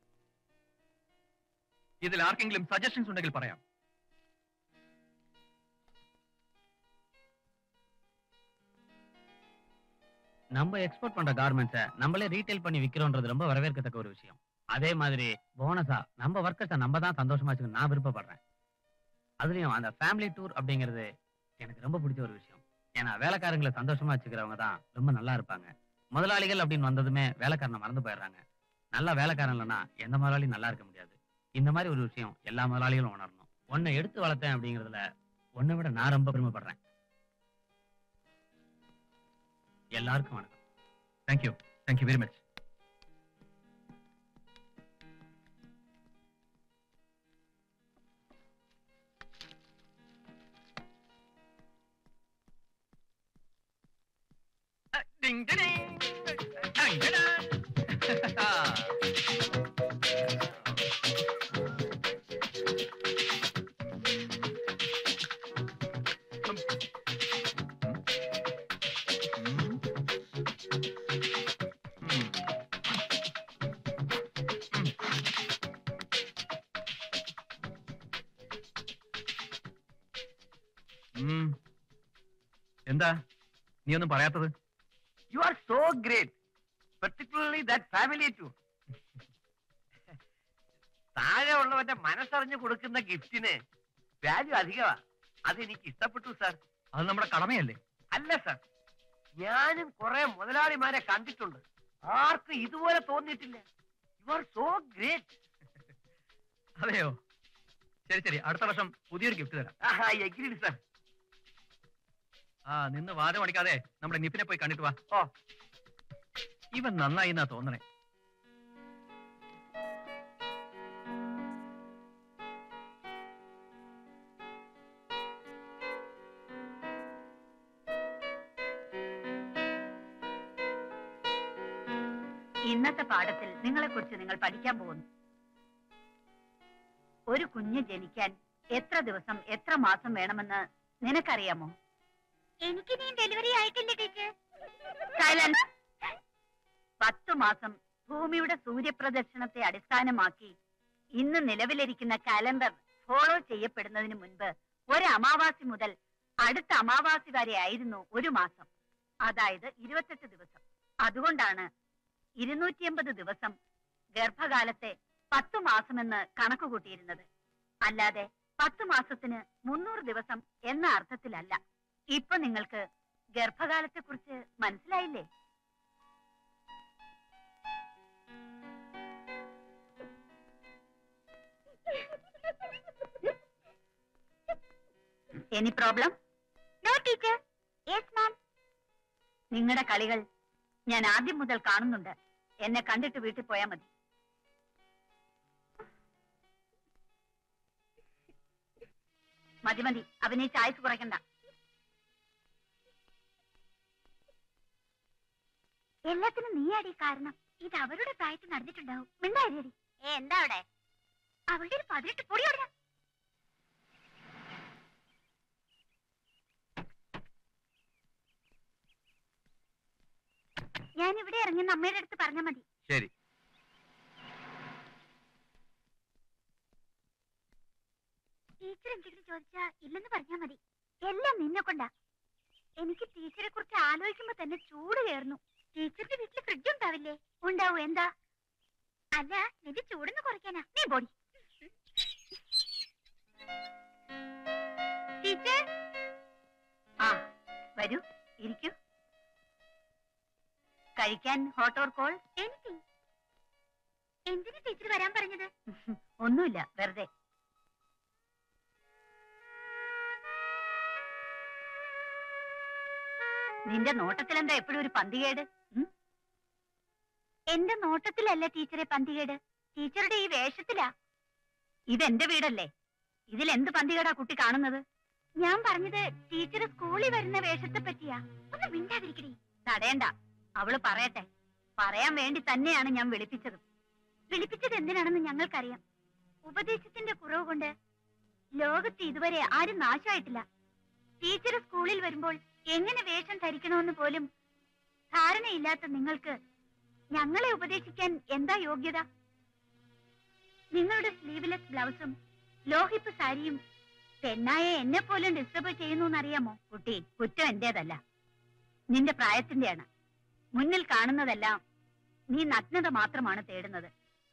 ഇതിൽ ആർക്കെങ്കിലും സജഷൻസ് ഉണ്ടെങ്കിൽ പറയാം நம்ம எக்ஸ்போர்ட் பண்ற கார்மெண்ட்ஸை நம்மளே ரீட்டைல் பண்ணி விக்கிறோன்றது ரொம்ப வரவேற்கத்தக்க ஒரு விஷயம் அதே மாதிரி போனஸா நம்ம ஒர்க்கர்ஸை நம்ம தான் சந்தோஷமா வச்சுக்க நான் விருப்பப்படுறேன் அதுலயும் அந்த ஃபேமிலி டூர் அப்படிங்கிறது எனக்கு ரொம்ப பிடிச்ச ஒரு விஷயம் ஏன்னா வேலைக்காரங்களை சந்தோஷமா வச்சுக்கிறவங்க தான் ரொம்ப நல்லா இருப்பாங்க முதலாளிகள் அப்படின்னு வந்ததுமே வேலைக்காரனை மறந்து போயிடுறாங்க நல்லா வேலைக்காரன் இல்லைன்னா எந்த முதலாளியும் நல்லா இருக்க முடியாது இந்த மாதிரி ஒரு விஷயம் எல்லா முதலாளிகளும் உணரணும் ஒன்னை எடுத்து வளர்த்தேன் அப்படிங்கிறதுல உன்னை விட நான் ரொம்ப பெருமைப்படுறேன் எல்லாருக்கும் வணக்கம் thank you thank you very much Ding, ding, ding. Ding, ding, ding. ഉം. എന്താ നീ ഒന്നും പറയാത്തത് you are so great particularly that family to താഴെ ഉള്ളവന്റെ മനസ്സറിഞ്ഞു കൊടുക്കുന്ന ഗിഫ്റ്റിന് വാല്യൂ അധികമാ അത് എനിക്ക് ഇഷ്ടപ്പെട്ടു സാർ അത് നമ്മുടെ കടമയല്ലേ അല്ല സാർ ഞാനും കുറെ മുതലാളിമാരെ കണ്ടിട്ടുണ്ട് ആർക്കും ഇതുപോലെ തോന്നിയിട്ടില്ല യു ആർ സോ ഗ്രേറ്റ് അതെയോ ശരി ശരി അടുത്ത വർഷം പുതിയൊരു ഗിഫ്റ്റ് തരാം എഗ്രീഡ് സാർ ആ നിന്ന് വാദം അടിക്കാതെ നമ്മുടെ നിപ്പിനെ പോയി കണ്ടിട്ട് വാ ഓ. ഇവൻ നന്നായി എന്നാ തോന്നണേ ഇന്നത്തെ പാഠത്തിൽ നിങ്ങളെക്കുറിച്ച് നിങ്ങൾ പഠിക്കാൻ പോകുന്നു ഒരു കുഞ്ഞ് ജനിക്കാൻ എത്ര ദിവസം എത്ര മാസം വേണമെന്ന് നിനക്കറിയാമോ എനിക്ക് നീ ഡെലിവറി ആയിട്ടില്ല ടീച്ചർ സൈലൻസ് പത്തു മാസം ഭൂമിയുടെ സൂര്യപ്രദക്ഷിണത്തെ അടിസ്ഥാനമാക്കി ഇന്ന് നിലവിലിരിക്കുന്ന കാലണ്ടർ ഫോളോ ചെയ്യപ്പെടുന്നതിന് മുൻപ് ഒരു അമാവാസി മുതൽ അടുത്ത അമാവാസി വരെ ആയിരുന്നു ഒരു മാസം അതായത് ഇരുപത്തെട്ട് ദിവസം അതുകൊണ്ടാണ് ഇരുന്നൂറ്റി എൺപത് ദിവസം ഗർഭകാലത്തെ പത്തു മാസമെന്ന് കണക്ക് കൂട്ടിയിരുന്നത് അല്ലാതെ പത്തു മാസത്തിന് മുന്നൂറ് ദിവസം എന്ന അർത്ഥത്തിലല്ല ഇപ്പൊ നിങ്ങൾക്ക് ഗർഭകാലത്തെ കുറിച്ച് മനസ്സിലായില്ലേ any problem no teacher yes ma'am നിങ്ങളുടെ കളികൾ ഞാൻ ആദ്യം മുതൽ കാണുന്നുണ്ട് എന്നെ കണ്ടിട്ട് വീട്ടിൽ പോയാൽ മതി മതി മതി അഭിനയിച്ച് ആയുസ് കുറയ്ക്കണ്ട എല്ലാത്തിനും നീയാടി കാരണം ഇത് അവരുടെ പ്രായത്തിൽ നടന്നിട്ടുണ്ടാവും മിണ്ടായിരിയടി ഏ എന്താ അവിടെ അവളുടെ ഒരു പതിനെട്ട് പൊടി അവിടെ ഞാൻ ഇവിടെ ഇറങ്ങുന്ന അമ്മയുടെ അടുത്ത് പറഞ്ഞാൽ മതി ശരി ടീച്ചർ എന്തെങ്കിലും ചോദിച്ചാ ഇല്ലെന്ന് പറഞ്ഞാൽ മതി എല്ലാം നിന്നെ കൊണ്ടാ എനിക്ക് ടീച്ചറെ കുറിച്ച് ആലോചിക്കുമ്പോ തന്നെ ചൂട് കയറുന്നു ടീച്ചറുടെ വീട്ടിൽ ഫ്രിഡ്ജ് ഉണ്ടാവില്ലേ ഉണ്ടാവൂ എന്താ അല്ല നിന്റെ ചൂടൊന്ന് കുറയ്ക്കാനാ നീ ബോഡി ടീച്ചർ ആ വരൂ ഇരിക്കൂ കഴിക്കാൻ ഹോട്ട് ഓർ കോൾ എനിത്തിങ് എന്തിനു ടീച്ചർ വരാൻ പറഞ്ഞത് ഒന്നുമില്ല വെറുതെ നിന്റെ നോട്ടത്തിൽ എന്താ എപ്പോഴും ഒരു പന്തികേട് ഉം? എന്റെ നോട്ടത്തിലല്ല ടീച്ചറെ പന്തികേട് ടീച്ചറുടെ ഈ വേഷത്തിലാ ഇതെന്റെ വീടല്ലേ ഇതിൽ എന്ത് പന്തികേടാ കുട്ടി കാണുന്നത് ഞാൻ പറഞ്ഞത് ടീച്ചർ സ്കൂളിൽ വരുന്ന വേഷത്തെ പറ്റിയാ ഒന്ന് മിണ്ടാതിരിക്കടി തടയണ്ട അവള് പറയട്ടെ പറയാൻ വേണ്ടി തന്നെയാണ് ഞാൻ വിളിപ്പിച്ചത് വിളിപ്പിച്ചത് എന്തിനാണെന്ന് ഞങ്ങൾക്കറിയാം ഉപദേശത്തിന്റെ കുറവ് കൊണ്ട് ലോകത്ത് ഇതുവരെ ആരും നാശമായിട്ടില്ല ടീച്ചർ സ്കൂളിൽ വരുമ്പോൾ എങ്ങനെ വേഷം ധരിക്കണമെന്ന് പോലും ധാരണയില്ലാത്ത നിങ്ങൾക്ക് ഞങ്ങളെ ഉപദേശിക്കാൻ എന്താ യോഗ്യത നിങ്ങളുടെ സ്ലീവ്ലെസ് ബ്ലൗസും ലോഹിപ്പ് സാരിയും പെണ്ണായ എന്നെ പോലും ഡിസ്റ്റർബ് ചെയ്യുന്നു എന്നറിയാമോ കുട്ടി കുറ്റം എന്റേതല്ല നിന്റെ പ്രായത്തിന്റെയാണ് മുന്നിൽ കാണുന്നതെല്ലാം നീ നഗ്നത മാത്രമാണ് തേടുന്നത്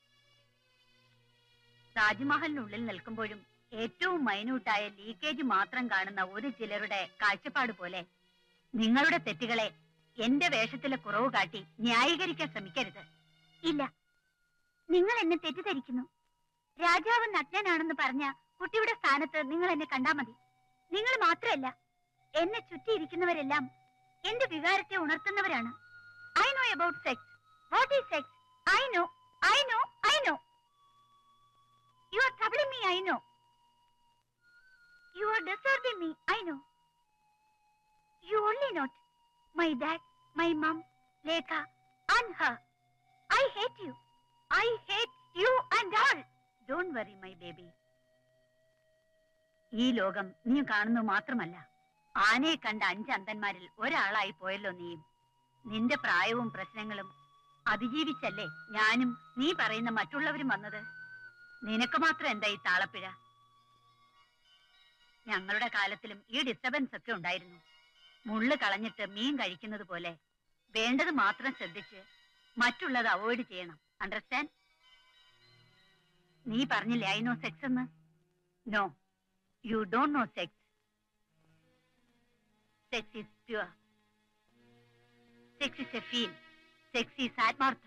താജ്മഹലിനുള്ളിൽ നിൽക്കുമ്പോഴും ഏറ്റവും മൈന്യൂട്ടായ ലീക്കേജ് മാത്രം കാണുന്ന ഒരു ചിലരുടെ കാഴ്ചപ്പാട് പോലെ നിങ്ങളുടെ തെറ്റുകളെ എന്റെ വേഷത്തിലെ കുറവ് കാട്ടി ന്യായീകരിക്കാൻ ശ്രമിക്കരുത് ഇല്ല നിങ്ങൾ എന്നെ തെറ്റിദ്ധരിക്കുന്നു രാജാവ് നഗ്നനാണെന്ന് പറഞ്ഞ കുട്ടിയുടെ സ്ഥാനത്ത് നിങ്ങൾ എന്നെ കണ്ടാ മതി നിങ്ങൾ മാത്രമല്ല എന്നെ ചുറ്റിയിരിക്കുന്നവരെല്ലാം എന്റെ വികാരത്തെ ഉണർത്തുന്നവരാണ് I know about sex what is sex I know I know I know you are troubling me I know you are disturbing me I know you only not my dad my mom Lekha and her I hate you I hate you and all don't worry my baby ഈ ലോകം നീ കാണുന്നത് മാത്രമല്ല ആനയെ കണ്ട അഞ്ച് അന്തന്മാരിൽ ഒരാളായി പോയല്ലോ നീയും നിന്റെ പ്രായവും പ്രശ്നങ്ങളും അതിജീവിച്ചല്ലേ ഞാനും നീ പറയുന്ന മറ്റുള്ളവരും വന്നത് നിനക്ക് മാത്രം എന്താ ഈ താളപ്പിഴ ഞങ്ങളുടെ കാലത്തിലും ഈ ഡിസ്റ്റർബൻസ് ഒക്കെ ഉണ്ടായിരുന്നു മുള്ളു കളഞ്ഞിട്ട് മീൻ കഴിക്കുന്നത് പോലെ വേണ്ടത് മാത്രം ശ്രദ്ധിച്ച് മറ്റുള്ളത് അവോയ്ഡ് ചെയ്യണം അണ്ടർസ്റ്റാൻഡ് നീ പറഞ്ഞില്ലേ ഐ നോ സെക്സ് എന്ന് no you don't know sex sex is pure sex is a feel sex is ആത്മാർത്ഥം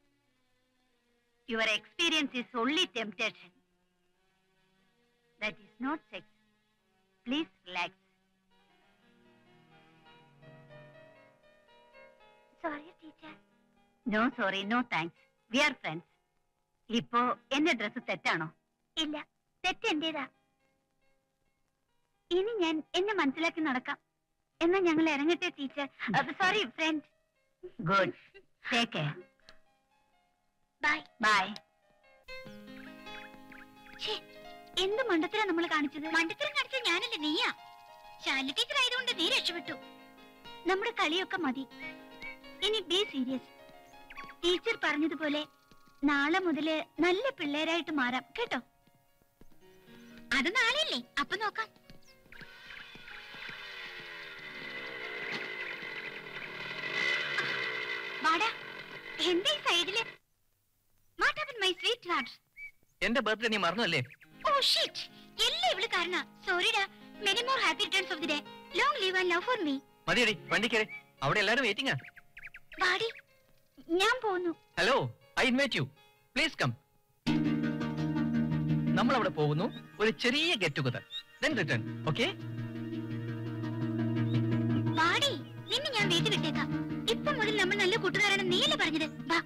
your experience is only temptation that is not sex please relax sorry teacher no sorry no thanks we are friends ഇപ്പോ എന്റെ dress തെറ്റാണോ ഇല്ല തെറ്റ് എന്റേതാ ഇനി ഞാൻ എന്നെ മനസ്സിലാക്കി നടക്കാം എന്നാ ഞങ്ങൾ ഇറങ്ങട്ടെ teacher sorry friend good take care bye bye എന്ത് മണ്ടത്തരാ നമ്മൾ കാണിച്ചത് മണ്ടത്തരം കാണിച്ചത് ഞാനല്ല നീയാ ശാലി ടീച്ചർ ആയതുകൊണ്ട് നീ രക്ഷപ്പെട്ടു നമ്മുടെ കളിയൊക്കെ മതി ഇനി ബി സീരിയസ് ടീച്ചർ പറഞ്ഞതുപോലെ നാളെ മുതല് നല്ല പിള്ളേരായിട്ട് മാറാം കേട്ടോ അത് നാളെയല്ലേ അപ്പൊ നോക്കാം വാടാ എന്താ ഈ സൈഡില് what happen my sweet heart എന്റെ ബർത്ത്ഡേ നീ മറന്നല്ലേ ഓ ഷിറ്റ് എല്ലാം ഇവള് കാരണം സോറിഡാ many more happy returns of the day long live and love for me മതിയടി വണ്ടിക്കരെ അവിടെ എല്ലാരും വെയിറ്റിംഗാ വാടി ഞാൻ പോന്നു hello I invite you please come നമ്മൾ അവിടെ പോകുന്നു ഒരു ചെറിയ get together then return okay വാടി നിന്നെ ഞാൻ വീട്ടിൽ വിട്ടേക്കാം ഇപ്പൊ മുതൽ നമ്മൾ നല്ല കൂട്ടുകാരാണെന്ന് നീയല്ലേ പറഞ്ഞത് വാ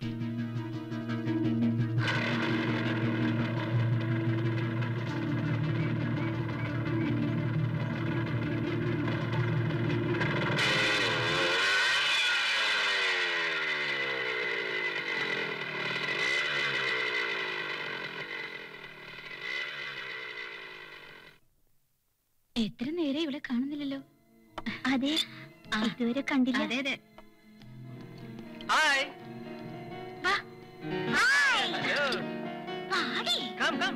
എത്ര നേരം ഇവിടെ കാണുന്നില്ലല്ലോ അതെ ഇതുവരെ കണ്ടില്ല അതെ അതെ ഹായ് വാ ഹായ് ഹലോ വാടി come come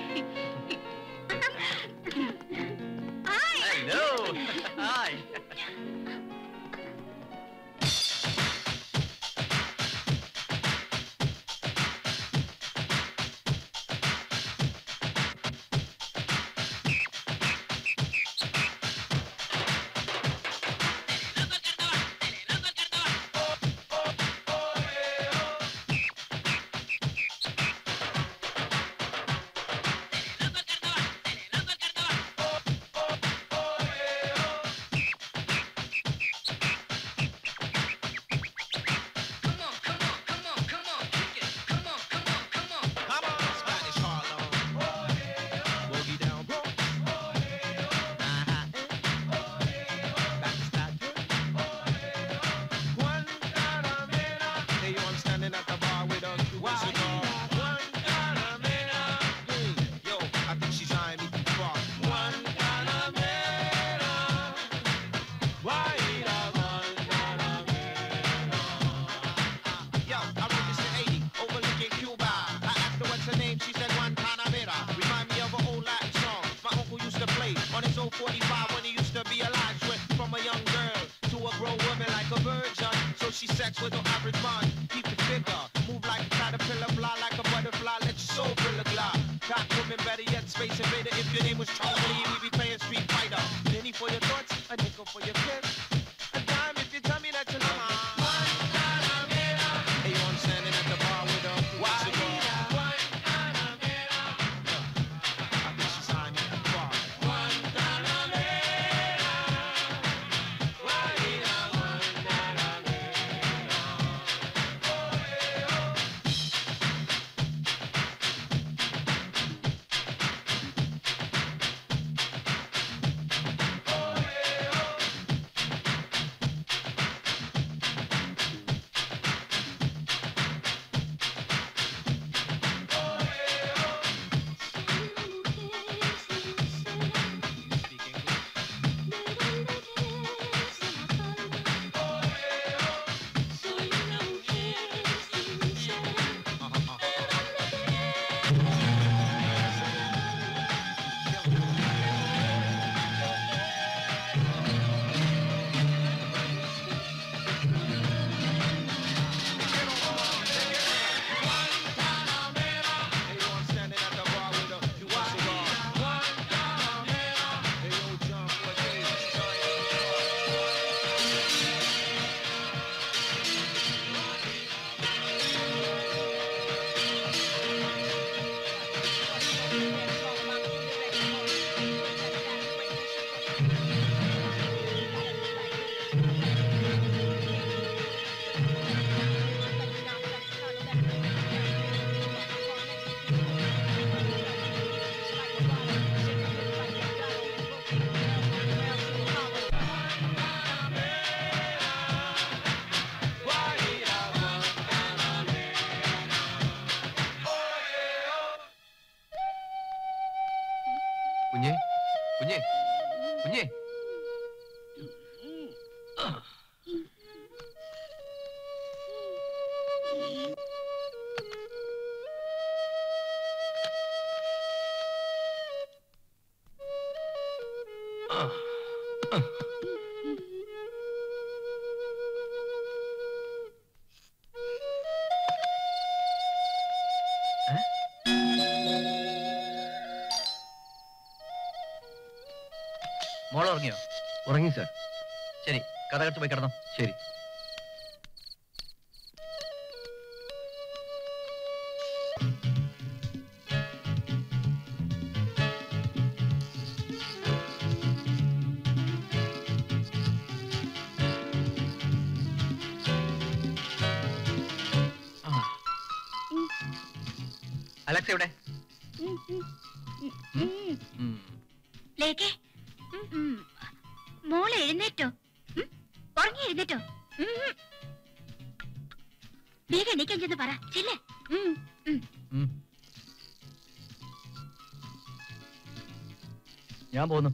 hi hello hi she sex with no average mind. Keep it bigger, move like a caterpillar, fly like a butterfly, let your soul fill a glide. Got women better yet, space invader. If your name was Charlie, we be playing Street Fighter. Penny for your thoughts, a nickel for your kiss. A dime if you tell me that you love me. Hey, yo, I'm standing at the bar with a cigar. I think she's high me at the bar. Speak English. Uh-huh, uh-huh. Hey, yo, I'm standing at the bar with a cigar. Hey, yo, John, what day is it? കുഞ്ഞെ കുഞ്ഞെ കുഞ്ഞെ മോൾ ഉറങ്ങിയോ ഉറങ്ങി sir ശരി കഥകത്ത് പോയി കിടന്നോ ശരി Alex എവിടെ ഉം. ലേക്കേ ഉം. മോള് എഴുന്നേറ്റോ ഉം? ഉറങ്ങി എഴുന്നേറ്റോ ഉം. വേഗം എണീക്കാൻ ചെന്ന് പറ ചെല്ലേ ഉം. ഞാൻ പോന്നു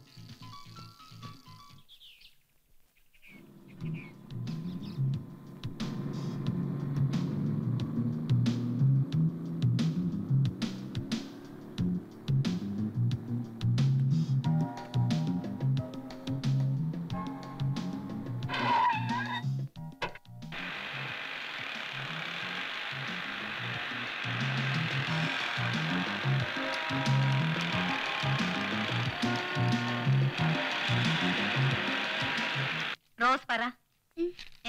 റോസ് പറ ഏ?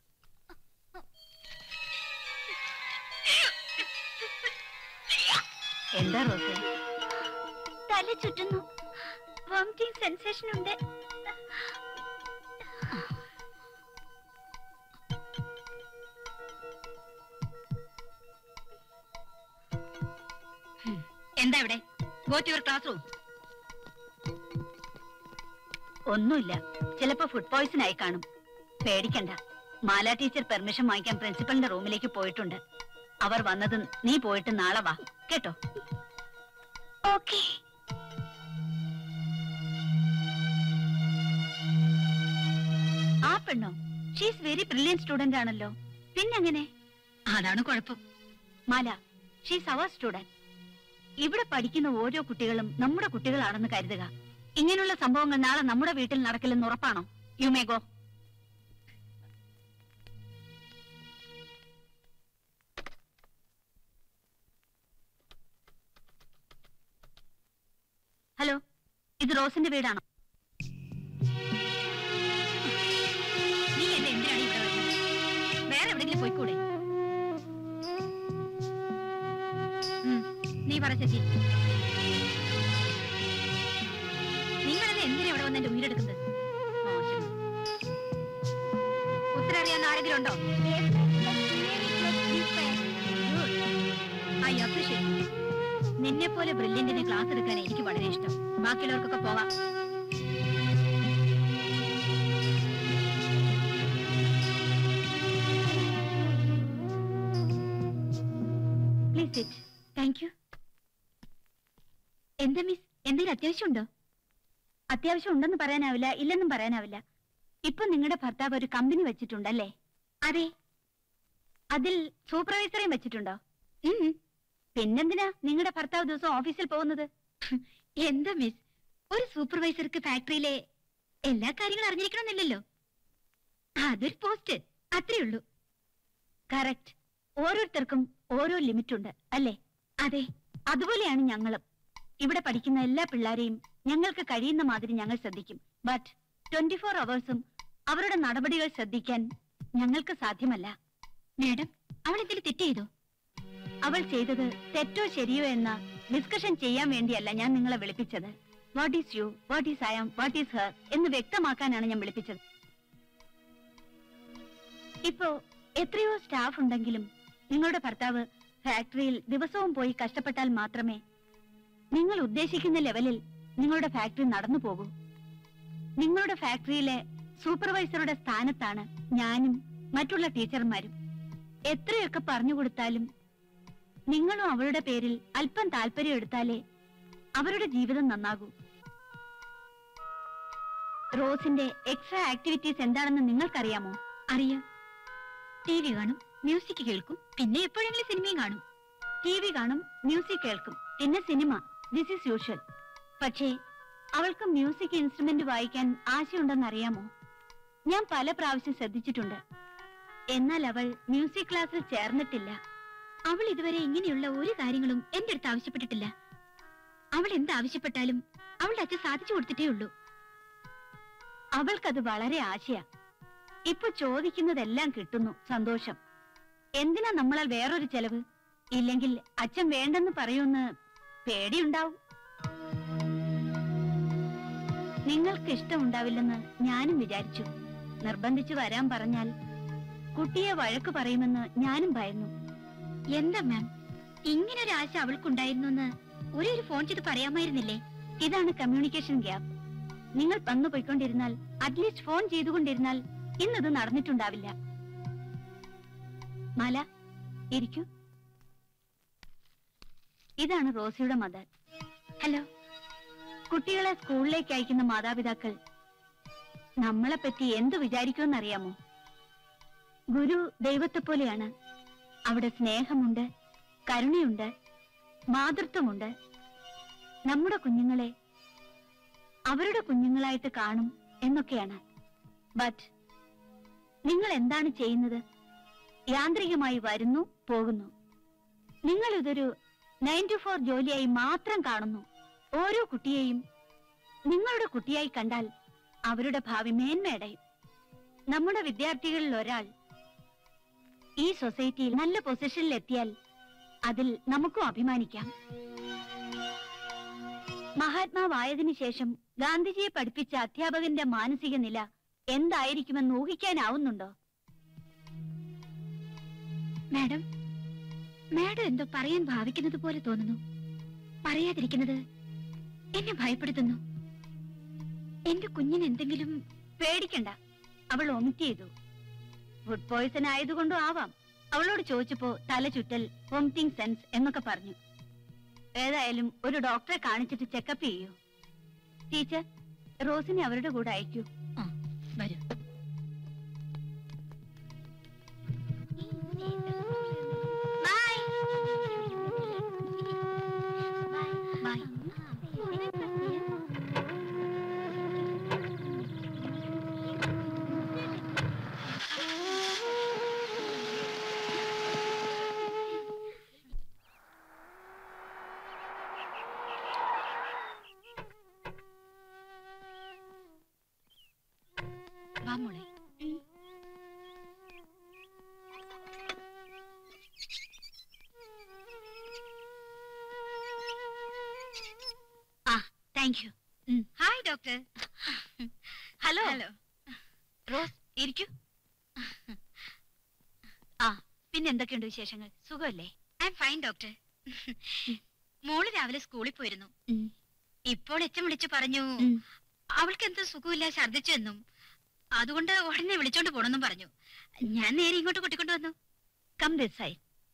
എന്താ റോസേ തല ചുറ്റുന്നു വോമിറ്റിംഗ് സെൻസേഷൻ ഉണ്ട് എന്താ ഇവിടെ go to your class room ഒന്നുമില്ല ചിലപ്പോ ഫുഡ് പോയ്സൺ ആയി കാണും പേടിക്കണ്ട മാല ടീച്ചർ പെർമിഷൻ വാങ്ങിക്കാൻ പ്രിൻസിപ്പലിന്റെ റൂമിലേക്ക് പോയിട്ടുണ്ട് അവർ വന്നതും നീ പോയിട്ട് നാളെ വാ കേട്ടോ ഓക്കേ ആ പെണ്ണോ ഷീസ് വെരി ബ്രില്യൻ സ്റ്റുഡന്റ് ആണല്ലോ പിന്നെങ്ങനെ അതാണ് കുഴപ്പം മാല ഷീസ് അവർ സ്റ്റുഡന്റ് ഇവിടെ പഠിക്കുന്ന ഓരോ കുട്ടികളും നമ്മുടെ കുട്ടികളാണെന്ന് കരുതുക ഇങ്ങനെയുള്ള സംഭവങ്ങൾ നാളെ നമ്മുടെ വീട്ടിൽ നടക്കില്ലെന്ന് ഉറപ്പാണോ യു മേ ഗോ ഇത് റോസിന്റെ വീടാണോ നീ എന്നെ എന്തിനാണ് ഇവിടെ വരുന്നത് വേറെ എവിടെയെങ്കിലും പോയിക്കൂടെ ഉം, നീ പറ ചേച്ചി നിങ്ങളെന്നെ എന്തിനാ ഇവിടെ വന്ന് എന്റെ ഉയരെടുക്കുന്നത് മോശം ഉത്തരം അറിയാൻ ആരെങ്കിലും ഉണ്ടോ ഐ അപ്രീഷിയേറ്റ് നിന്നെ പോലെ ബ്രില്യന്റിന് ക്ലാസ് എടുക്കാൻ എനിക്ക് വളരെ ഇഷ്ടം ബാക്കിയുള്ളവർക്കൊക്കെ പോവാം പ്ലീസ് സിറ്റ് താങ്ക് യു എന്താ മിസ് എന്തെങ്കിലും അത്യാവശ്യമുണ്ടോ അത്യാവശ്യം ഉണ്ടെന്ന് പറയാനാവില്ല ഇല്ലെന്നും പറയാനാവില്ല ഇപ്പൊ നിങ്ങളുടെ ഭർത്താവ് ഒരു കമ്പനി വെച്ചിട്ടുണ്ടല്ലേ അതെ അതിൽ സൂപ്പർവൈസറെയും വെച്ചിട്ടുണ്ടോ ഉം. പിന്നെന്തിനാ നിങ്ങളുടെ ഭർത്താവ് ദിവസം ഓഫീസിൽ പോകുന്നത് എന്താ മിസ് ഒരു സൂപ്പർവൈസർക്ക് ഫാക്ടറിയിലെ എല്ലാ കാര്യങ്ങളും അറിഞ്ഞിരിക്കണമെന്നില്ലല്ലോ അതൊരു പോസ്റ്റ് അത്രേ ഉള്ളൂ കറക്റ്റ് ഓരോരുത്തർക്കും ഓരോ ലിമിറ്റ് ഉണ്ട് അല്ലേ അതെ അതുപോലെയാണ് ഞങ്ങളും ഇവിടെ പഠിക്കുന്ന എല്ലാ പിള്ളേരെയും ഞങ്ങൾക്ക് കഴിയുന്ന മാതിരി ഞങ്ങൾ ശ്രദ്ധിക്കും ബട്ട് ട്വന്റി ഫോർ അവേഴ്സും അവരുടെ നടപടികൾ ശ്രദ്ധിക്കാൻ ഞങ്ങൾക്ക് സാധ്യമല്ല മാഡം അവൾ ഇതിൽ തെറ്റ് ചെയ്തോ അവൾ ചെയ്തത് തെറ്റോ ശരിയോ എന്ന ഡിസ്കഷൻ ചെയ്യാൻ വേണ്ടിയല്ല ഞാൻ നിങ്ങളെ വിളിപ്പിച്ചത് what is you what is I am what is her എന്ന് വ്യക്തമാക്കാനാണ് ഞാൻ വിളിപ്പിച്ചത് ഇപ്പോ എത്രയോ സ്റ്റാഫ് ഉണ്ടെങ്കിലും നിങ്ങളുടെ ഭർത്താവ് ഫാക്ടറിയിൽ ദിവസവും പോയി കഷ്ടപ്പെട്ടാൽ മാത്രമേ നിങ്ങൾ ഉദ്ദേശിക്കുന്ന ലെവലിൽ നിങ്ങളുടെ ഫാക്ടറി നടന്നു പോകൂ നിങ്ങളുടെ ഫാക്ടറിയിലെ സൂപ്പർവൈസറുടെ സ്ഥാനത്താണ് ഞാനും മറ്റുള്ള ടീച്ചർമാരും എത്രയൊക്കെ പറഞ്ഞു കൊടുത്താലും നിങ്ങളും അവരുടെ പേരിൽ അല്പം താല്പര്യം എടുത്താലേ അവരുടെ ജീവിതം നന്നാകൂ റോസിന്റെ എക്സ്ട്രാ ആക്ടിവിറ്റീസ് എന്താണെന്ന് നിങ്ങൾക്കറിയാമോ അറിയാം ടി വി കാണും മ്യൂസിക് കേൾക്കും പിന്നെ എപ്പോഴെങ്കിലും സിനിമയും കാണും ടി വി കാണും മ്യൂസിക് കേൾക്കും പിന്നെ സിനിമ ദിസ് ഈസ് യൂഷ്വൽ പക്ഷേ അവൾക്ക് മ്യൂസിക് ഇൻസ്ട്രുമെന്റ് വായിക്കാൻ ആശയുണ്ടെന്ന് അറിയാമോ ഞാൻ പല പ്രാവശ്യം ശ്രദ്ധിച്ചിട്ടുണ്ട് എന്നാൽ അവൾ മ്യൂസിക് ക്ലാസ്സിൽ ചേർന്നിട്ടില്ല അവൾ ഇതുവരെ ഇങ്ങനെയുള്ള ഒരു കാര്യങ്ങളും എന്റെ അടുത്ത് ആവശ്യപ്പെട്ടിട്ടില്ല അവൾ എന്ത് ആവശ്യപ്പെട്ടാലും അവളുടെ അച്ഛൻ സാധിച്ചു കൊടുത്തിട്ടേ ഉള്ളൂ അവൾക്കത് വളരെ ആശയാ ഇപ്പൊ ചോദിക്കുന്നതെല്ലാം കിട്ടുന്നു സന്തോഷം എന്തിനാ നമ്മളാൽ വേറൊരു ചെലവ് ഇല്ലെങ്കിൽ അച്ഛൻ വേണ്ടെന്ന് പറയൂന്ന് പേടിയുണ്ടാവും നിങ്ങൾക്ക് ഇഷ്ടമുണ്ടാവില്ലെന്ന് ഞാനും വിചാരിച്ചു നിർബന്ധിച്ചു വരാൻ പറഞ്ഞാൽ കുട്ടിയെ വഴക്ക് പറയുമെന്ന് ഞാനും ഭയന്നു എന്താ മാം ഇങ്ങനൊരു ആശ അവൾക്കുണ്ടായിരുന്നു ഒരേ ഒരു ഫോൺ ചെയ്ത് പറയാമായിരുന്നില്ലേ ഇതാണ് കമ്മ്യൂണിക്കേഷൻ ഗ്യാപ്പ് നിങ്ങൾ വന്നു പോയിക്കൊണ്ടിരുന്നാൽ അറ്റ്ലീസ്റ്റ് ഫോൺ ചെയ്തുകൊണ്ടിരുന്നാൽ ഇന്നത് നടന്നിട്ടുണ്ടാവില്ല മാല ഇരിക്കൂ ഇതാണ് റോസിയുടെ മദർ ഹലോ കുട്ടികളെ സ്കൂളിലേക്ക് അയക്കുന്ന മാതാപിതാക്കൾ നമ്മളെ പറ്റി എന്തു വിചാരിക്കുമെന്നറിയാമോ ഗുരു ദൈവത്തെ പോലെയാണ് അവിടെ സ്നേഹമുണ്ട് കരുണയുണ്ട് മാതൃത്വമുണ്ട് നമ്മുടെ കുഞ്ഞുങ്ങളെ അവരുടെ കുഞ്ഞുങ്ങളായിട്ട് കാണും എന്നൊക്കെയാണ് ബട്ട് നിങ്ങൾ എന്താണ് ചെയ്യുന്നത് യാന്ത്രികമായി വരുന്നു പോകുന്നു നിങ്ങൾ ഇതൊരു നയൻ ടു ഫോർ ജോലിയായി മാത്രം കാണുന്നു ഓരോ കുട്ടിയെയും നിങ്ങളുടെ കുട്ടിയായി കണ്ടാൽ അവരുടെ ഭാവി മേന്മയടയും നമ്മുടെ വിദ്യാർത്ഥികളിൽ ഒരാൾ ഈ സൊസൈറ്റിയിൽ നല്ല പൊസിഷനിൽ എത്തിയാൽ അതിൽ നമുക്കും അഭിമാനിക്കാം മഹാത്മാവായതിനു ശേഷം ഗാന്ധിജിയെ പഠിപ്പിച്ച അധ്യാപകന്റെ മാനസിക നില എന്തായിരിക്കുമെന്ന് ഊഹിക്കാനാവുന്നുണ്ടോ മാഡം മാഡം എന്തോ പറയാൻ ഭാവിക്കുന്നത് പോലെ തോന്നുന്നു പറയാതിരിക്കുന്നത് എന്നെ ഭയപ്പെടുത്തുന്നു എന്റെ കുഞ്ഞിന് എന്തെങ്കിലും പേടിക്കണ്ട അവൾ ഒമിറ്റ് ചെയ്തു ഫുഡ് പോയ്സൺ ആയതുകൊണ്ടും ആവാം അവളോട് ചോദിച്ചപ്പോ തല ചുറ്റൽ വോമിറ്റിംഗ് സെൻസ് എന്നൊക്കെ പറഞ്ഞു ഏതായാലും ഒരു ഡോക്ടറെ കാണിച്ചിട്ട് ചെക്കപ്പ് ചെയ്യൂ ടീച്ചർ റോസിനെ അവരുടെ കൂടെ അയക്കൂ വരൂ മോളെ ആ thank you hi doctor hello hello Rose ഇരിക്കൂ ആ പിന്നെ എന്തൊക്കെയുണ്ട് വിശേഷങ്ങൾ സുഖമല്ലേ ഐ എം ഫൈൻ ഡോക്ടർ മോള് രാവിലെ സ്കൂളിൽ പോയിരുന്നു ഉം. ഇപ്പോൾ എച്ചം വിളിച്ചു പറഞ്ഞു ഉം. അവൾക്ക് എന്തോ സുഖമില്ല ഛർദ്ദിച്ചു എന്നും അതുകൊണ്ട് ഉടനെ വിളിച്ചോണ്ട് പോണെന്നും പറഞ്ഞു ഞാൻ നേരെ ഇങ്ങോട്ട് കൂട്ടിക്കൊണ്ട് വന്നു കം ദിസ് സൈഡ്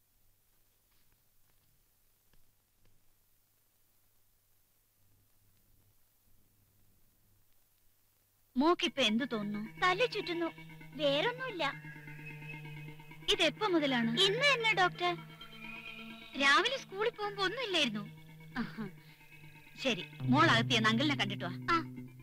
മോക്കിപ്പൊ എന്ത് തോന്നുന്നു തല ചുറ്റുന്നു വേറൊന്നുമില്ല ഇതെപ്പോ മുതലാണ് ഇന്ന് തന്നെ ഡോക്ടർ രാവിലെ സ്കൂളിൽ പോകുമ്പോ ഒന്നുമില്ലായിരുന്നു ആഹാ. ശരി മോൾ അകത്തിയെന്ന് അങ്കിളിനെ കണ്ടിട്ട് വാ ആ.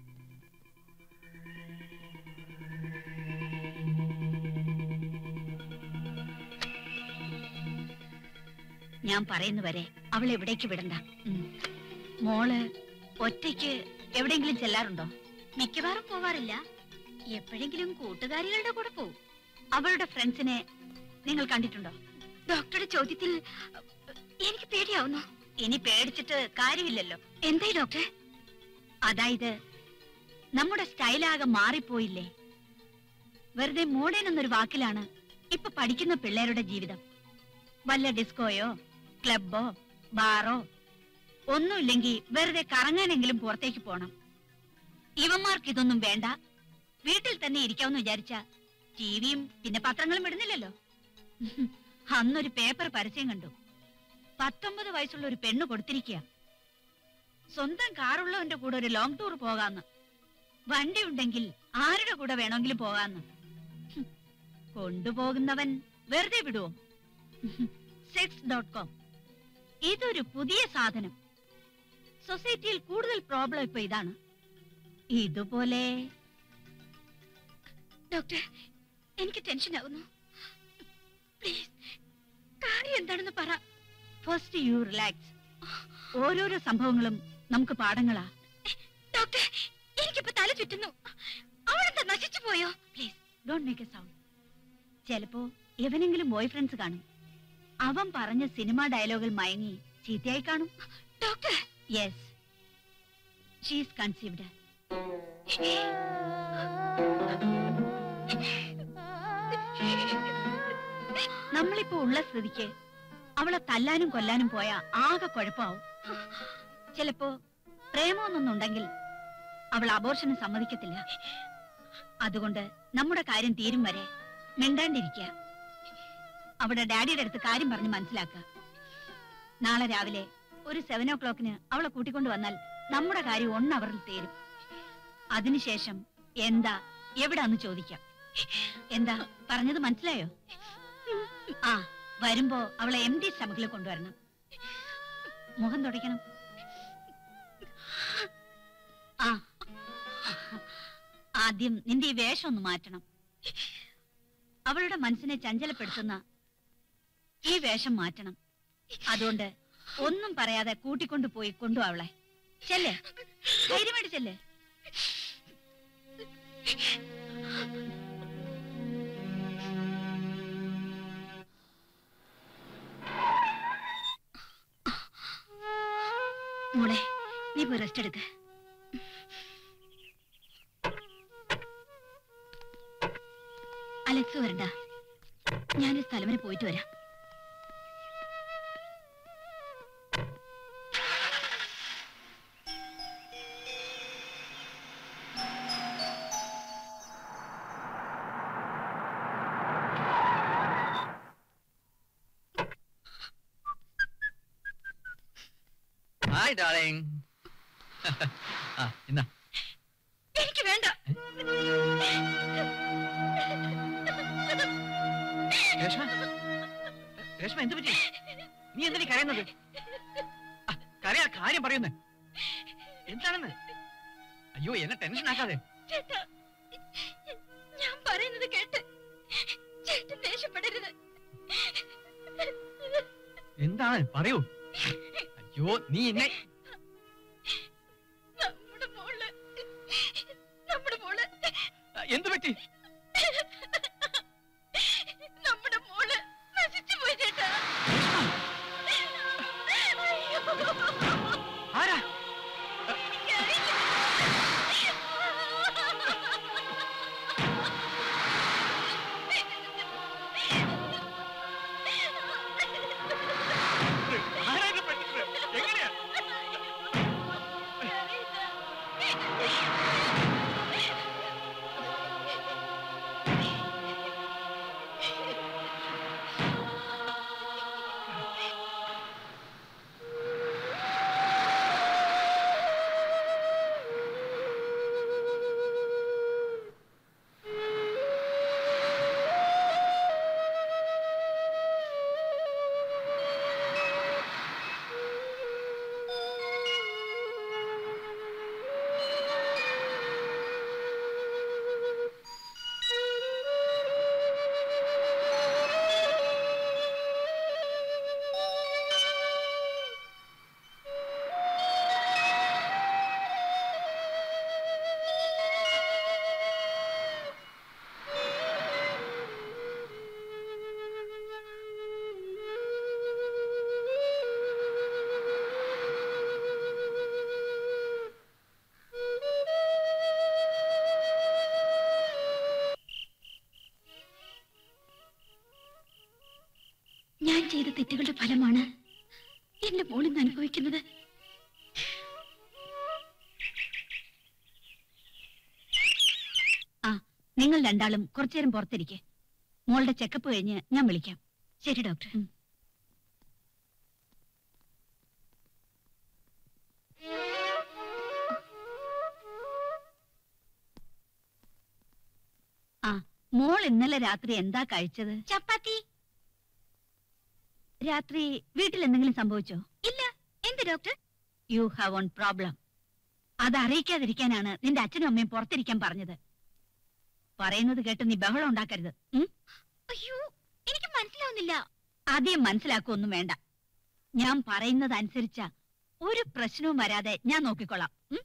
ഞാൻ പറയുന്നവരെ അവൾ എവിടേക്ക് വിടണ്ട ഉം. മോള് ഒറ്റയ്ക്ക് എവിടെയെങ്കിലും ചെല്ലാറുണ്ടോ മിക്കവാറും പോവാറില്ല എപ്പോഴെങ്കിലും കൂട്ടുകാരികളുടെ കൂടെ പോവും അവളുടെ ഫ്രണ്ട്സിനെ നിങ്ങൾ കണ്ടിട്ടുണ്ടോ ഡോക്ടറുടെ ചോദ്യത്തിൽ എനിക്ക് പേടിയാവുന്നു ഇനി പേടിച്ചിട്ട് കാര്യമില്ലല്ലോ എന്തായി ഡോക്ടർ അതായത് നമ്മുടെ സ്റ്റൈലാകെ മാറിപ്പോയില്ലേ വെറുതെ മോഡേൺ എന്നൊരു വാക്കിലാണ് ഇപ്പൊ പഠിക്കുന്ന പിള്ളേരുടെ ജീവിതം വല്ല ഡിസ്കോയോ ക്ലബോ ബാറോ ഒന്നുമില്ലെങ്കിൽ വെറുതെ കറങ്ങാനെങ്കിലും പുറത്തേക്ക് പോണം ഇവന്മാർക്ക് ഇതൊന്നും വേണ്ട വീട്ടിൽ തന്നെ ഇരിക്കാമെന്ന് വിചാരിച്ച ടിവിയും പിന്നെ പത്രങ്ങളും ഇടുന്നില്ലല്ലോ അന്നൊരു പേപ്പർ പരസ്യം കണ്ടു പത്തൊമ്പത് വയസ്സുള്ള ഒരു പെണ്ണ് കൊടുത്തിരിക്കുക സ്വന്തം കാറുള്ളവന്റെ കൂടെ ഒരു ലോങ് ടൂർ പോകാന്ന് വണ്ടി ഉണ്ടെങ്കിൽ ആരുടെ കൂടെ വേണമെങ്കിലും പോകാന്ന് ഹും. കൊണ്ടുപോകുന്നവൻ വെറുതെ വിടുവോ സെക്സ് ഡോട്ട് കോം ഇതൊരു പുതിയ സാധനം സൊസൈറ്റിയിൽ കൂടുതൽ പ്രോബ്ലം ഇപ്പൊ ഇതാണ് ഇതുപോലെ ഡോക്ടർ എനിക്ക് ടെൻഷൻ ആവുന്നു പ്ലീസ് കാര്യം എന്താണെന്ന് പറ ഫസ്റ്റ് യു റിലാക്സ് ഓരോരോ സംഭവങ്ങളും നമുക്ക് പാഠങ്ങളാ ഡോക്ടർ എനിക്കിപ്പോ തല ചുറ്റുന്നു അവളെന്താ നശിച്ചു പോയോ please don't make a sound ചിലപ്പോ എവനെങ്കിലും ബോയ് ഫ്രണ്ട്സ് കാണും അവൻ പറഞ്ഞ സിനിമ ഡയലോഗിൽ മയങ്ങി ചീത്തയായി കാണും ഡോക്ടർ യെസ് ഷീസ് കൺസീവ്ഡ് നമ്മളിപ്പോ ഉള്ള സ്ഥിതിക്ക് അവളെ തല്ലാനും കൊല്ലാനും പോയ ആകെ കുഴപ്പാവും ചിലപ്പോ പ്രേമമൊന്നുണ്ടെങ്കിൽ അവൾ അബോർഷന് സമ്മതിക്കത്തില്ല അതുകൊണ്ട് നമ്മുടെ കാര്യം തീരും വരെ മിണ്ടാണ്ടിരിക്കുക അവിടെ ഡാഡിയുടെ അടുത്ത് കാര്യം പറഞ്ഞ് മനസ്സിലാക്കുക നാളെ രാവിലെ ഒരു സെവൻ ഓ ക്ലോക്കിന് അവളെ കൂട്ടിക്കൊണ്ട് വന്നാൽ നമ്മുടെ കാര്യം ഒന്ന് അവറിൽ തീരും അതിനുശേഷം എന്താ എവിടാന്ന് ചോദിക്കാം എന്താ പറഞ്ഞത് മനസ്സിലായോ ആ വരുമ്പോ അവളെ എം ഡി സ്റ്റമക്കിൽ കൊണ്ടുവരണം മുഖം തുടയ്ക്കണം ആ ആദ്യം നിന്റെ ഈ വേഷം ഒന്ന് മാറ്റണം അവളുടെ മനസ്സിനെ ചഞ്ചലപ്പെടുത്തുന്ന ഈ വേഷം മാറ്റണം അതുകൊണ്ട് ഒന്നും പറയാതെ കൂട്ടിക്കൊണ്ടു പോയി കൊണ്ടു അവളെ ചെല്ലേ ധൈര്യമായിട്ട് ചെല്ലേ മോളെ നീ പോയി റെസ്റ്റ് എടുക്ക അലക്സ് വരണ്ട ഞാനൊരു സ്ഥലം വരെ പോയിട്ട് വരാം ഹായ് ഡാർലിംഗ് ആ എന്നാ എനിക്ക് വേണ്ട രേഷ്മ രേഷ്മ എന്ത് പറ്റി നീ എന്തിനീ കരയുന്നത് ആ, കരയാ കാര്യം പറയുന്നേ എന്താണെന്ന് അയ്യോ എന്നെ ടെൻഷൻ ആക്കാതെ ചേട്ടാ ഞാൻ പറയുന്നത് കേട്ട് ചേട്ടൻ ദേഷ്യപ്പെടരുത് എന്താണ് പറയൂ അയ്യോ നീ എന്നെ നമ്മുടെ മോള് നമ്മുടെ മോള് ആ, എന്ത് പറ്റി ഞാൻ ചെയ്ത തെറ്റുകളുടെ ഫലമാണ് എന്റെ മോളിന്ന് അനുഭവിക്കുന്നത് നിങ്ങൾ രണ്ടാളും കുറച്ചു നേരം പുറത്തിരിക്കെ മോളുടെ ചെക്കപ്പ് കഴിഞ്ഞ് ഞാൻ വിളിക്കാം ശരി ഡോക്ടർ മോൾ ഇന്നലെ രാത്രി എന്താ കഴിച്ചത് ചപ്പാത്തി രാത്രി വീട്ടിൽ എന്തെങ്കിലും സംഭവിച്ചോ ഇല്ല എന്ത് doctor you have own problem അത് അറിയിക്കാതിരിക്കാനാണ് നിന്റെ അച്ഛനും അമ്മയും പുറത്തിരിക്കാൻ പറഞ്ഞത് പറയുന്നത് കേട്ട് നീ ബഹളം ഉണ്ടാക്കരുത് ഉം? അയ്യോ എനിക്ക് മനസ്സിലാവുന്നില്ല ആദ്യം മനസ്സിലാക്കൊന്നും വേണ്ട ഞാൻ പറയുന്നത് അനുസരിച്ച ഒരു പ്രശ്നവും വരാതെ ഞാൻ നോക്കിക്കൊള്ളാം ഉം?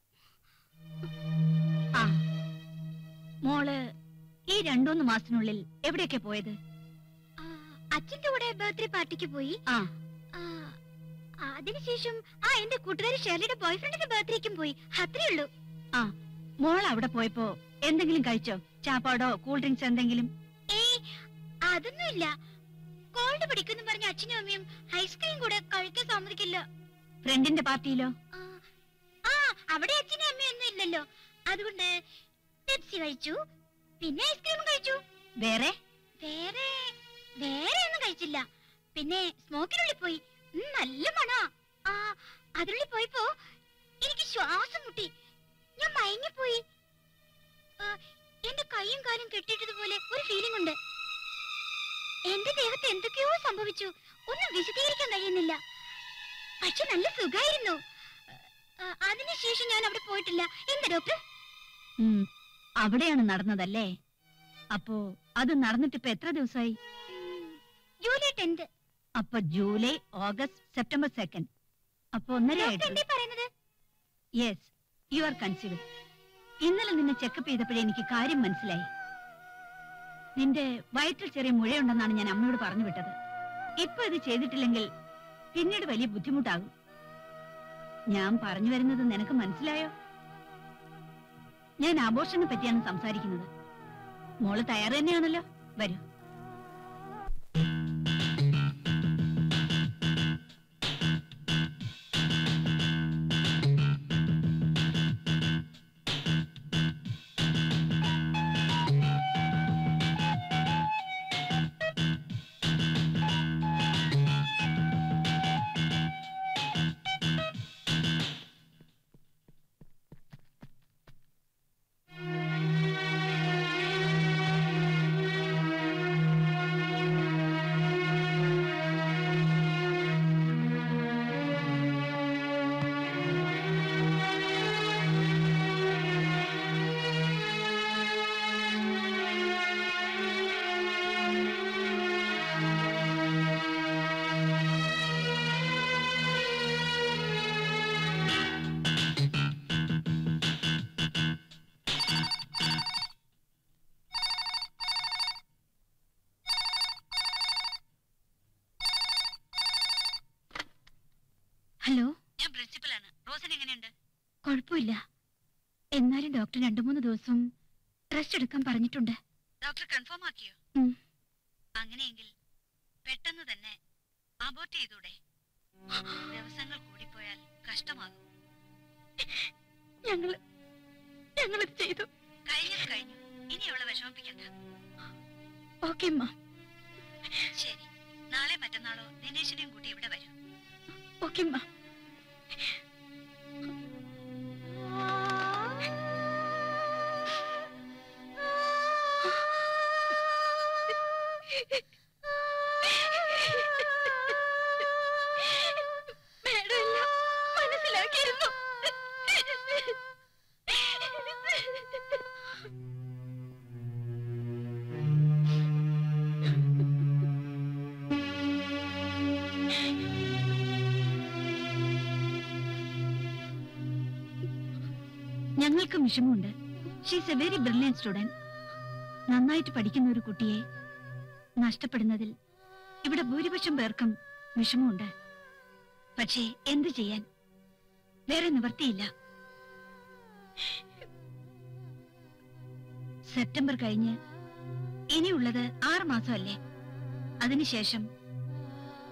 ആ മോള് ഈ രണ്ടൂന്ന് മാസത്തിനുള്ളിൽ എവിടെയൊക്കെ പോയത് ആ, അച്ഛന്റെ കൂടെ ബർത്ത്ഡേ പാർട്ടിക്ക് പോയി ആ. ആ, അതിനുശേഷം ആ എന്റെ കൂട്ടുകാരി ഷെർലിയുടെ ബോയ്ഫ്രണ്ടിന്റെ ബർത്ത്ഡേക്കും പോയി അത്രേ ഉള്ളൂ മോൾ അവിടെ പോയപ്പോ എന്തെങ്കിലും കഴിച്ചോ ചാപ്പാടോ കൂൾ ഡ്രിങ്ക്സ് എന്തെങ്കിലും ഏയ് അതൊന്നുമില്ല കോൾഡ് പിടിക്കുന്നു പറഞ്ഞ അച്ഛനും അമ്മയും ഐസ്ക്രീം കൂടെ കഴിക്കാൻ സമ്മതിക്കില്ല ഫ്രണ്ടിന്റെ പാർട്ടിയിലോ ആ, ആ അവിടെ അച്ഛനും അമ്മയും ഒന്നും ഇല്ലല്ലോ അതുകൊണ്ട് പെപ്സി കഴിച്ചു പിന്നെ ഐസ്ക്രീം കഴിച്ചു വേറെ വേറെ വേറെ ഒന്നും കഴിച്ചില്ല പിന്നെ സ്മോക്കിനുള്ളിൽ പോയി ഉം, നല്ല മണാ ആ അതിനുള്ളിൽ പോയപ്പോ എനിക്ക് ശ്വാസം മുട്ടി ഞാൻ മയങ്ങിപ്പോയി ആ, എന്റെ കൈയും കാലും കെട്ടിയിട്ടതുപോലെ ഒരു ഫീലിംഗ് ഉണ്ട് എന്റെ ദേഹത്ത് എന്തൊക്കെയോ സംഭവിച്ചു ഒന്നും വിശദീകരിക്കാൻ കഴിയുന്നില്ല പക്ഷെ നല്ല സുഖായിരുന്നു ആ, അതിനുശേഷം ഞാൻ അവിടെ പോയിട്ടില്ല എന്താ ഡോക്ടർ ഉം, അവിടെയാണ് നടന്നതല്ലേ അപ്പോ അത് നടന്നിട്ടിപ്പോ എത്ര ദിവസമായി ഉം, ജൂലൈ ടെൻത്ത് അപ്പൊ ജൂലൈ ഓഗസ്റ്റ് സെപ്റ്റംബർ സെക്കൻഡ് അപ്പൊ ഒന്നര ഡോക്ടർ ആയിട്ട് എന്തേ പറയുന്നത് യെസ് യു ആർ കൺസീവ്ഡ് ഇന്നലെ നിന്നെ ചെക്കപ്പ് ചെയ്തപ്പോഴേ എനിക്ക് കാര്യം മനസ്സിലായി നിന്റെ വയറ്റിൽ ചെറിയ മുഴയുണ്ടെന്നാണ് ഞാൻ അമ്മയോട് പറഞ്ഞു വിട്ടത് ഇപ്പൊ ഇത് ചെയ്തിട്ടില്ലെങ്കിൽ പിന്നീട് വലിയ ബുദ്ധിമുട്ടാകും ഞാൻ പറഞ്ഞു വരുന്നത് നിനക്ക് മനസ്സിലായോ ഞാൻ ആഘോഷനെ പറ്റിയാണ് സംസാരിക്കുന്നത് മോള് തയ്യാറ് തന്നെയാണല്ലോ വരൂ ഹലോ ഞാൻ പ്രിൻസിപ്പലാണ് റോസൻ എങ്ങനെയുണ്ട് കുഴപ്പമില്ല എന്നാലും ഡോക്ടർ രണ്ടു മൂന്ന് ദിവസം റെസ്റ്റ് എടുക്കാൻ പറഞ്ഞിട്ടുണ്ട് ഡോക്ടർ കൺഫേം ആക്കിയോ ഉം. അങ്ങനെയെങ്കിൽ പെട്ടെന്ന് തന്നെ അബോർട്ട് ചെയ്തൂടെ ദിവസങ്ങൾ കൂടിപ്പോയാൽ കഷ്ടമാകും ഞങ്ങൾ ഞങ്ങൾ ചെയ്തു കഴിഞ്ഞത് കഴിഞ്ഞു ഇനി അവളെ വിഷമിപ്പിക്കണ്ട ഓക്കെ അമ്മ ശരി നാളെ മറ്റന്നാളോ ദിനേശിനെയും കൂട്ടി ഇവിടെ വരൂ ഓക്കെ അമ്മ മേഡം എല്ലാം മനസ്സിലാക്കിയിരുന്നു ഞങ്ങൾക്കും വിഷമമുണ്ട് she's a very brilliant student നന്നായിട്ട് പഠിക്കുന്ന ഒരു കുട്ടിയെ നഷ്ടപ്പെടുന്നതിൽ ഇവിടെ ഭൂരിപക്ഷം പേർക്കും വിഷമമുണ്ട് പക്ഷേ എന്തു ചെയ്യാൻ വേറെ നിവർത്തിയില്ല സെപ്റ്റംബർ കഴിഞ്ഞ് ഇനിയുള്ളത് ആറ് മാസമല്ലേ അതിനുശേഷം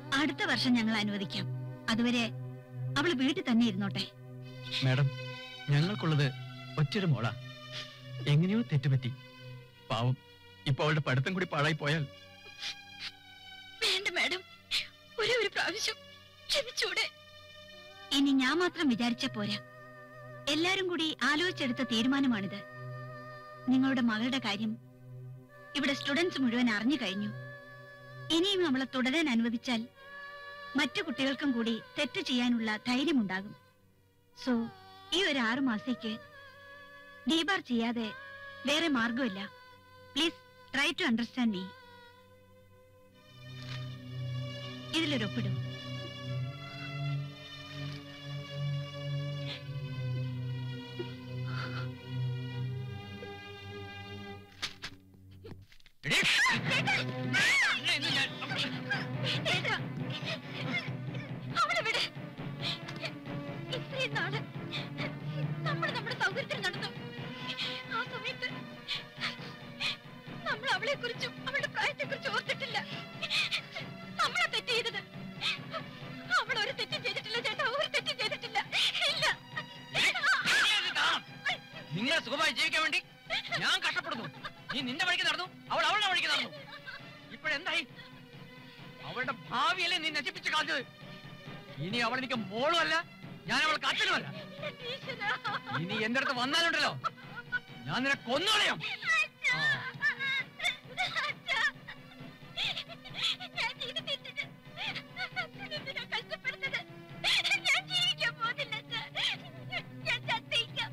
അടുത്ത വർഷം ഞങ്ങൾ അനുവദിക്കാം അതുവരെ അവള് വീട്ടിൽ തന്നെ ഇരുന്നോട്ടെ മാഡം ഞങ്ങൾക്കുള്ളത് ഒറ്റൊരു മോളാ എങ്ങനെയോ തെറ്റുപറ്റി പാവം ഇപ്പൊ അവളുടെ പഠിത്തം കൂടി പാഴായി പോയാൽ വേണ്ട മാഡം ഒരേ ഒരു പ്രാവശ്യം ക്ഷമിച്ചൂടെ ഇനി ഞാൻ മാത്രം വിചാരിച്ച പോരാ എല്ലാരും കൂടി ആലോചിച്ചെടുത്ത തീരുമാനമാണിത് നിങ്ങളുടെ മകളുടെ കാര്യം ഇവിടെ സ്റ്റുഡൻസ് മുഴുവൻ അറിഞ്ഞു കഴിഞ്ഞു ഇനിയും അവളെ തുടരാൻ അനുവദിച്ചാൽ മറ്റു കുട്ടികൾക്കും കൂടി തെറ്റ് ചെയ്യാനുള്ള ധൈര്യമുണ്ടാകും സോ ഈ ഒരു ആറു മാസേക്ക് ഡീബാർ ചെയ്യാതെ വേറെ മാർഗമില്ല please try to understand me ഇതിലൊരു ഒപ്പിടും ചേട്ടാ, അവളെ വിട് ഇത്രയും നാള് നമ്മൾ നമ്മുടെ സൗകര്യത്തിന് നടന്നു ആ സമയത്ത് നമ്മൾ അവളെ കുറിച്ചും അവളുടെ പ്രായത്തെ കുറിച്ചും ഓർത്തിട്ടില്ല നമ്മളെ തെറ്റ് ചെയ്തത് അവൾ ഒരു തെറ്റും ചെയ്തിട്ടില്ല ചേട്ടാ ഒരു തെറ്റും ചെയ്തിട്ടില്ല ഇല്ല നിങ്ങളെ സുഖമായി ജീവിക്കാൻ വേണ്ടി ഞാൻ കഷ്ടപ്പെടുന്നു നീ നിന്റെ വഴിക്ക് നടന്നു അവൾ അവളുടെ വഴിക്ക് നടന്നു ഇപ്പോഴെന്തായി അവളുടെ ഭാവിയല്ലേ നീ നശിപ്പിച്ച് കളഞ്ഞത് ഇനി അവൾ എനിക്ക് മോളും അല്ല ഞാൻ അവൾ കാത്തനുമല്ല ഈശ്വരാ. ഇനി എന്റെ അടുത്ത് വന്നാലുണ്ടല്ലോ ഞാൻ നിന്നെ കൊന്നുകളയാം ആ. അച്ഛാ. ഞാൻ ചെയ്ത തെറ്റിന് അച്ഛനെന്തിനാ കഷ്ടപ്പെടുന്നത്? ഞാൻ ജീവിക്കാൻ പോകുന്നില്ല അച്ഛാ. ഞാൻ ചത്തേക്കാം.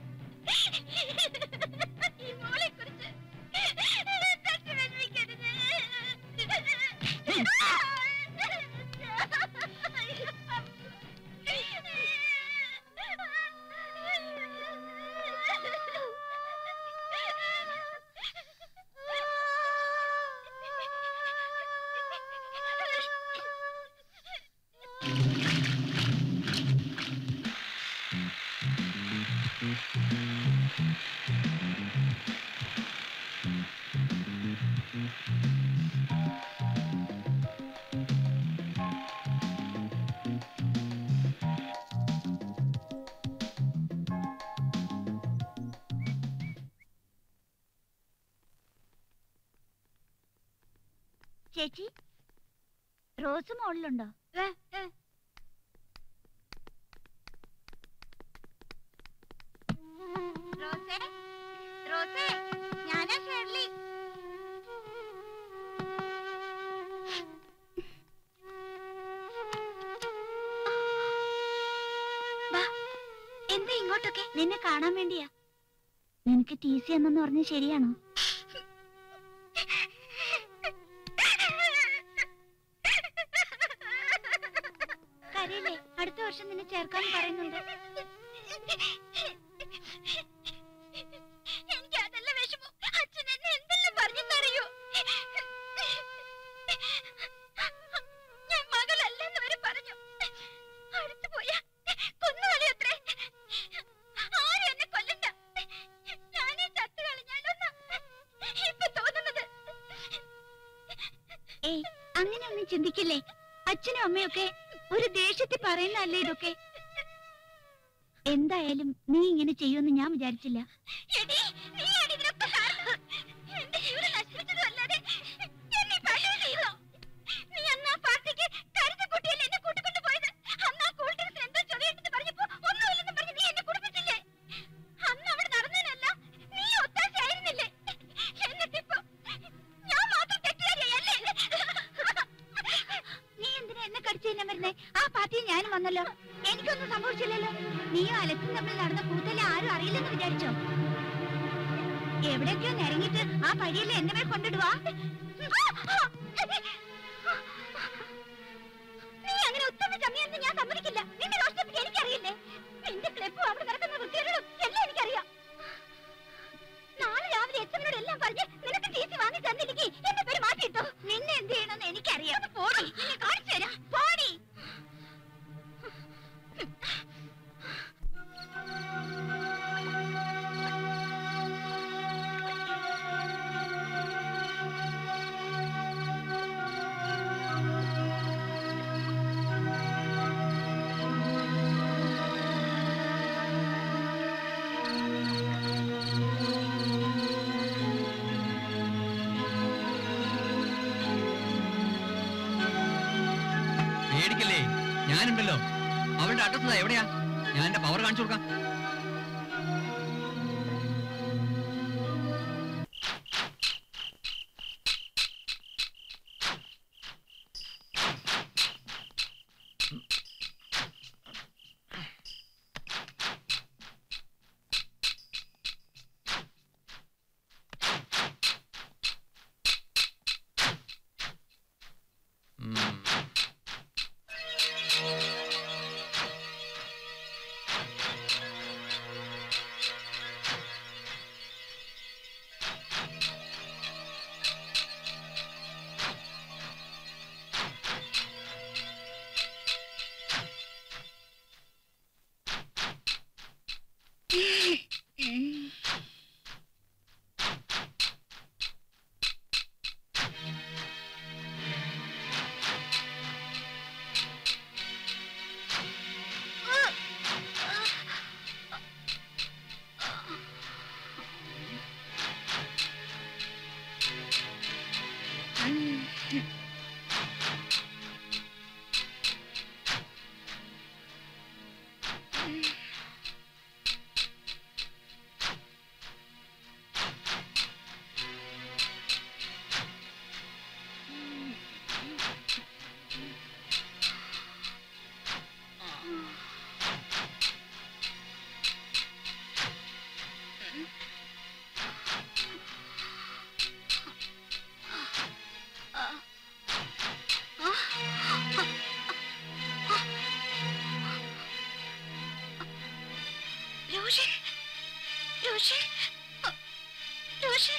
ഈ മോളെക്കുറിച്ച് തെറ്റിദ്ധരിപ്പിക്കരുത്. ചേച്ചി റോസ് മോളിലുണ്ടോ റോസേ റോസേ ഞാനാ ഷേർലി എന്താ ഇങ്ങോട്ടൊക്കെ നിന്നെ കാണാൻ വേണ്ടിയാ നിനക്ക് ടി സി എന്നു പറഞ്ഞ ശരിയാണോ കരയില്ലേ അടുത്ത വർഷം നിന്നെ ചേർക്കാൻ പറയുന്നുണ്ട് എനിക്ക് അതല്ല വിഷമം അച്ഛൻ എന്നെ എന്തെല്ലാം പറഞ്ഞെന്നറിയോ ഞാൻ മകളല്ലെന്ന് വരെ പറഞ്ഞു അടുത്തു പോയാ കൊന്നുകളയത്രേ ആരും എന്നെ കൊല്ലണ്ട ഞാനേ ചത്തു കളഞ്ഞാലോന്നാ ഇപ്പൊ തോന്നുന്നത് ഏയ് അങ്ങനെയൊന്നും ചിന്തിക്കില്ലേ അച്ഛനും അമ്മയൊക്കെ ഒരു ദേഷ്യത്തിൽ പറയുന്നല്ലേ ഇതൊക്കെ എന്തായാലും നീ ഇങ്ങനെ ചെയ്യുമെന്ന് ഞാൻ വിചാരിച്ചില്ല എടീ, നീയാണ് ഇതിനൊക്കെ കാരണം. എന്റെ ജീവിതം നശിപ്പിച്ചതുമല്ലാതെ എന്നെ പഴിവ് ചെയ്തോ? നീ അന്ന് ആ പാർട്ടിക്ക് കരുതിക്കുട്ടിയല്ലേ എന്നെ കൂട്ടിക്കൊണ്ട് പോയത്? അന്ന് ആ കൂൾ ഡ്രിങ്ക്സിന് എന്തോ ചൊവയുണ്ടെന്ന് പറഞ്ഞപ്പോ ഒന്നുമില്ലെന്ന് പറഞ്ഞ് നീ എന്നെ കുടിപ്പിച്ചില്ലേ? അന്ന് അവിടെ നടന്നതിനല്ല, നീ ഒത്താശയായിരുന്നില്ലേ? എന്നിട്ടിപ്പോ ഞാൻ മാത്രം തെറ്റുകാരിയല്ലേ? നീ എന്തിനാ എന്നെ കടിച്ചു തന്നെ വരുന്നേ ആ പാർട്ടിയിൽ ഞാനും വന്നല്ലോ എനിക്കൊന്നും സംഭവിച്ചില്ലല്ലോ നീയും അലക്സും തമ്മിൽ നടന്ന കൂത്തല്ലേ ആരും അറിയില്ലെന്ന് വിചാരിച്ചോ എവിടേക്കോ നിരങ്ങിട്ട് ആ പഴിയല്ലേ എന്റെ മേൽ കൊണ്ടിടുവാ നീ അങ്ങനെ ഉത്തമ ചമയെന്ന് ഞാൻ സമ്മതിക്കില്ല നിന്റെ ദോഷത്തെ എനിക്കറിയില്ലേ നിന്റെ ക്ലബും അവിടെ നടക്കുന്ന വൃത്തികളും എല്ലാം എനിക്കറിയാം നാളെ രാവിലെ എച്ചനോട് എല്ലാം പറഞ്ഞ് നിനക്ക് ടി സി വാങ്ങി തന്നില്ലെങ്കിൽ എന്റെ പേര് മാറ്റിയിട്ടോ നിന്നെ എന്ത് ചെയ്യണമെന്ന് എനിക്കറിയാം ഒന്ന് പോടി നിന്നെ കാണിച്ചു തരാം പോടി ആ പേടിക്കല്ലേ ഞാനുണ്ടല്ലോ അവളുടെ അഡ്രസ് എവിടെയാ ഞാൻ എന്റെ പവർ കാണിച്ചു കൊടുക്കാം രോഷൻ രോഷൻ രോഷൻ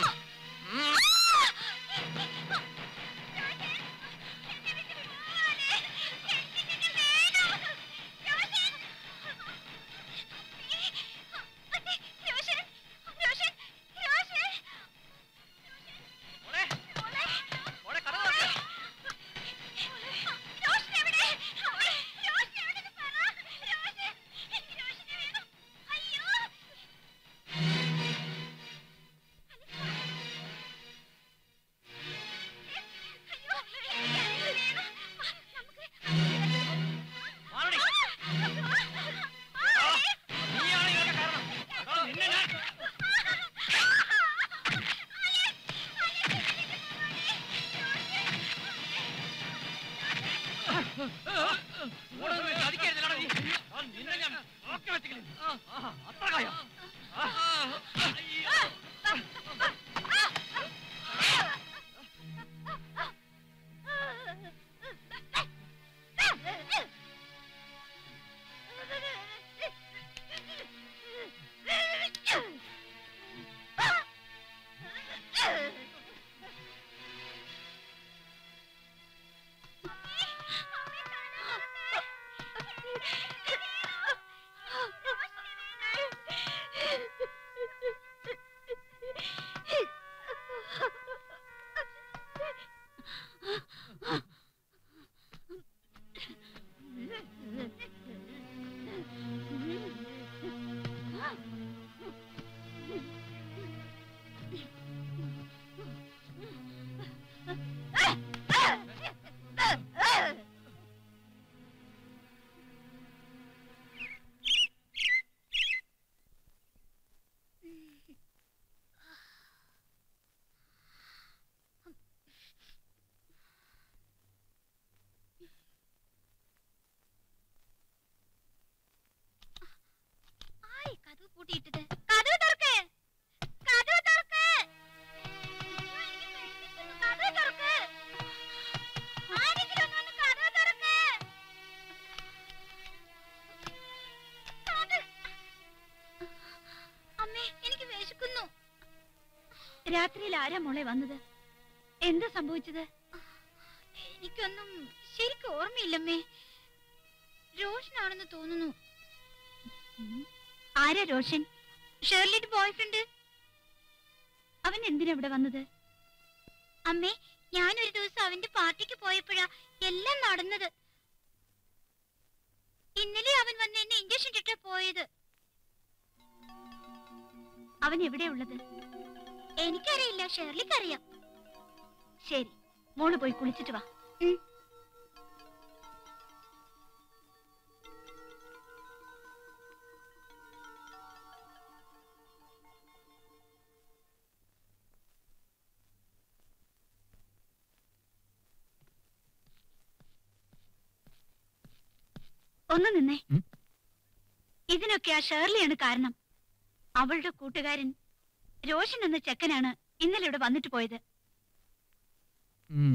ആയി കഥവ് പൂട്ടിയിട്ടത് കഥവ് തുറക്ക് കഥവ് തുറക്ക് അയ്യോ, എനിക്ക് പേടിക്കുന്നു. കഥവ് തുറക്ക് ആരെങ്കിലും ഒന്ന് വന്ന് കഥവ് തുറക്ക് കഥ- അമ്മേ എനിക്ക് വിശക്കുന്നു രാത്രിയിൽ ആരാ മോളെ വന്നത് എന്താ സംഭവിച്ചത് എനിക്കൊന്നും ശരിക്കും ഓർമ്മയില്ലമ്മേ റോഷനാണെന്ന് തോന്നുന്നു ആരാ രോഷൻ ഷേർലിയുടെ ബോയ് ഫ്രണ്ട് അവൻ എന്തിനാ ഇവിടെ വന്നത് അമ്മേ ഞാനൊരു ദിവസം അവന്റെ പാർട്ടിക്ക് പോയപ്പോഴാ എല്ലാം നടന്നത് ഇന്നലെ അവൻ വന്ന് എന്നെ ഇഞ്ചക്ഷൻ ഇട്ടിട്ടാ പോയത് അവൻ എവിടെയാ ഉള്ളത് എനിക്കറിയില്ല ഷേർലിക്ക് അറിയാം ശരി മോള് പോയി കുളിച്ചിട്ട് വാ ഒന്ന് നിന്നേ ഉം? ഇതിനൊക്കെ ആ ഷേർലിയാണ് കാരണം അവളുടെ കൂട്ടുകാരൻ രോഷൻ എന്ന ചെക്കനാണ് ഇന്നലെ ഇവിടെ വന്നിട്ട് പോയത് ഉം.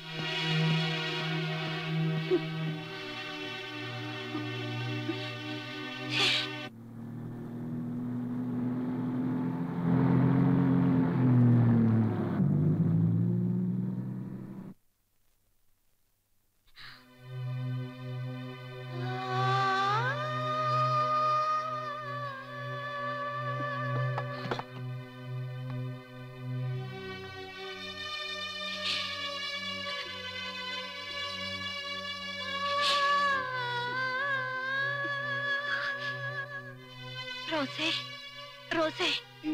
റോസേ റോസേ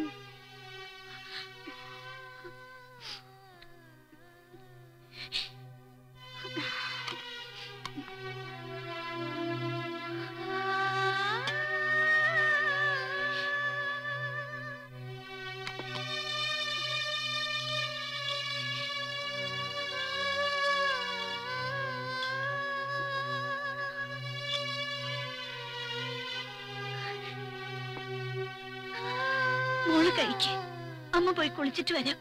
മോള് കഴിക്ക് അമ്മ പോയി കുളിച്ചിട്ട് വരാം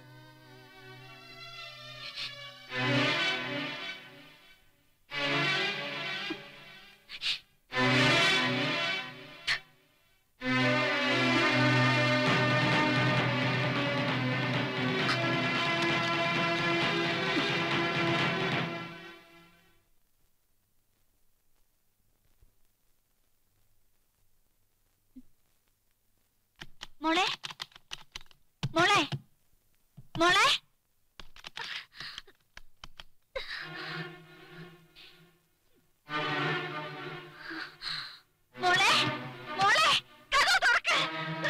മോളെ മോളെ മോളെ മോളെ മോളെ കഥ തുറക്ക്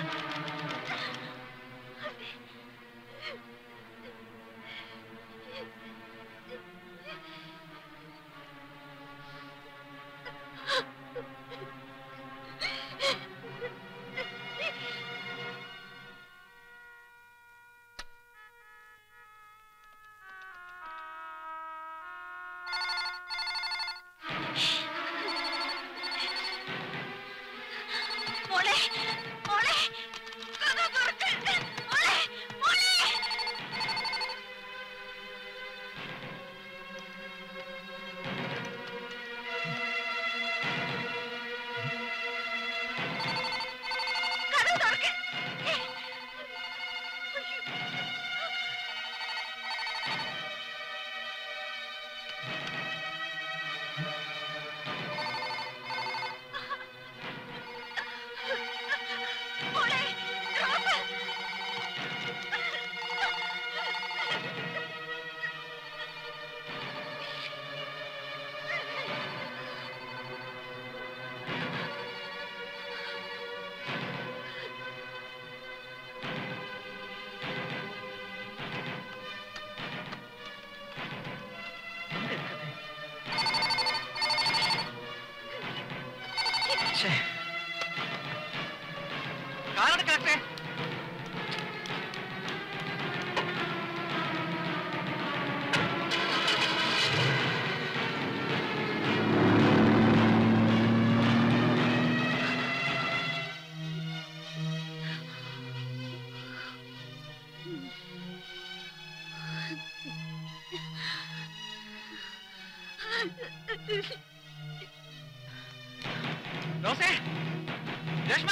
മോളെ മോളെ കഥ തുറക്ക് മോളെ മോളെ കഥ തുറക്ക് മോളെ റോസ് കാറെടുക്കട്ടെ റോസേ രേഷ്മ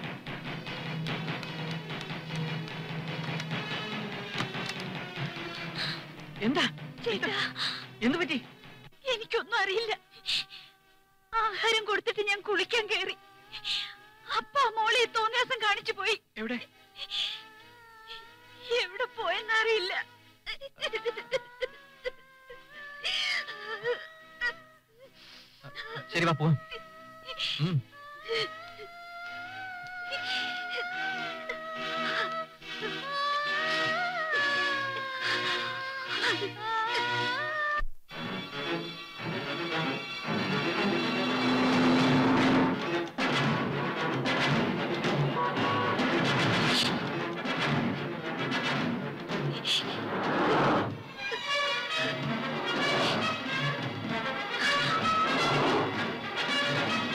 എന്താ ചേട്ടാ എന്ത് പറ്റി എനിക്കൊന്നും അറിയില്ല ആഹാരം കൊടുത്തിട്ട് ഞാൻ കുളിക്കാൻ കയറി അപ്പ മോളെ ഈ തോന്നിയാസം കാണിച്ചു പോയി എവിടെ എവിടെ പോയെന്നറിയില്ല ശരി വാ പോവാം ഉം. ആ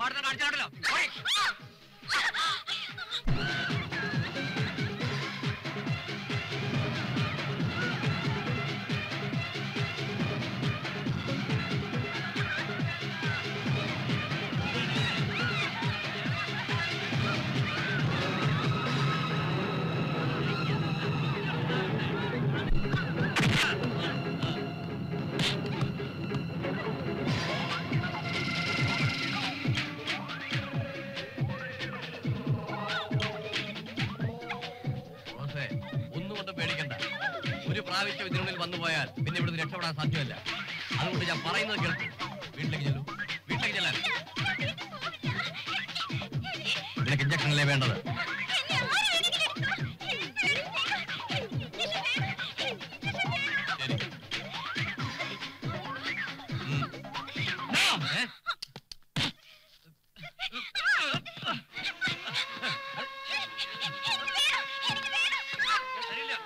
തെമ്മാടുന്ന കാണിച്ചാണല്ലോ റോസേ ഒന്നുകൊണ്ടും പേടിക്കണ്ട ഒരു പ്രാവശ്യം ഇതിനുള്ളിൽ വന്നു പോയാൽ പിന്നെ ഇവിടുന്ന് രക്ഷപ്പെടാൻ സാധ്യമല്ല അതുകൊണ്ട് ഞാൻ പറയുന്നത് കേൾക്കും വീട്ടിലേക്ക് ചെല്ലൂ വീട്ടിലേക്ക് ചെല്ലാൻ നിനക്ക് ഇഞ്ചക്ഷൻ അല്ലേ വേണ്ടത് ശരി ഉം. ഏ? തരില്ല.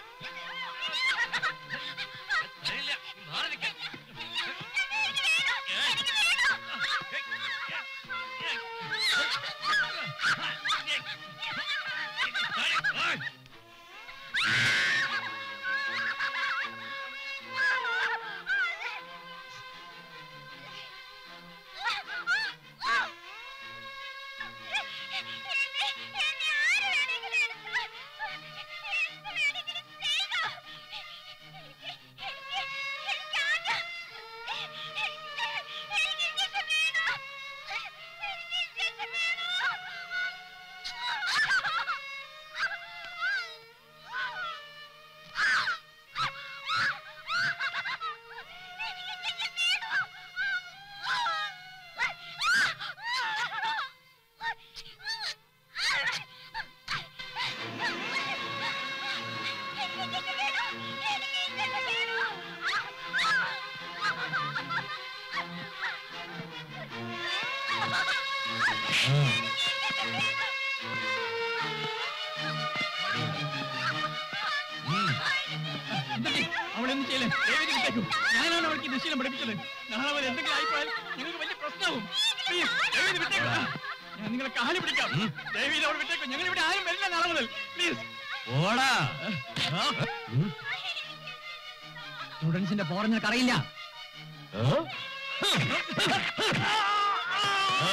തരില്ല. മാറി നിൽക്കാൻ. ഉം. അവളൊന്നും ചെയ്യില്ല ദയവേത് വിട്ടേക്കൂ ഞാനാണ് അവൾക്ക് ഈ ദുശീലം പഠിപ്പിച്ചത് നാളെ അവൾ എന്തെങ്കിലും ആയിപ്പോയാൽ ഞങ്ങൾക്ക് വലിയ പ്രശ്നവും പ്ലീസ് ദയവേത് വിട്ടേക്കൂ ഞാൻ നിങ്ങളെ കാല് പിടിക്കാം ഉം. ദയവേത് അവൾ വിട്ടേക്കൂ ഞങ്ങൾ ഇവിടെ ആരും വരില്ല നാളെ മുതൽ പ്ലീസ് ഓടാ ഉം. സ്റ്റുഡൻസിന്റെ പോറ നിനക്ക് അറിയില്ല ആ? ആ.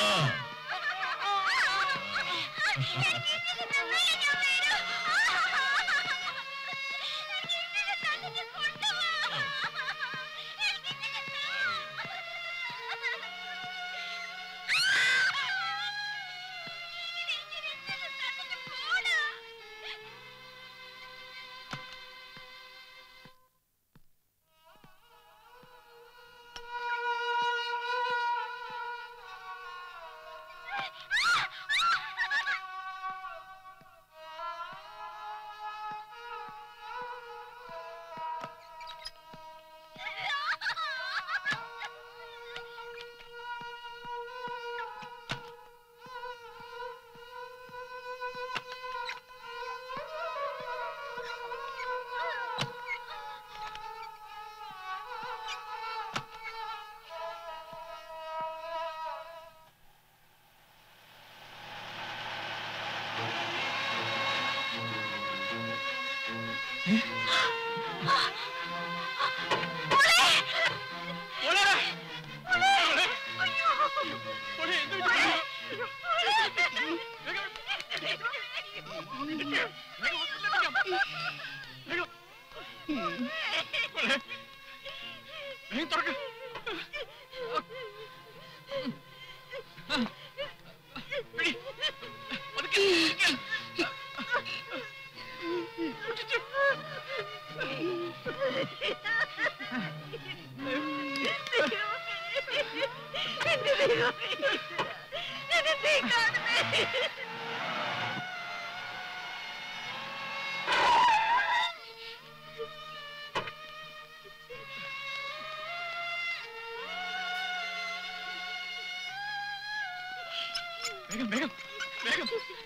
വേഗം വേഗം വേഗം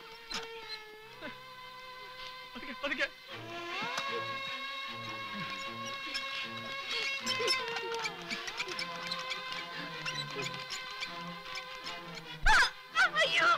പതുക്കെ പതുക്കെ അയ്യോ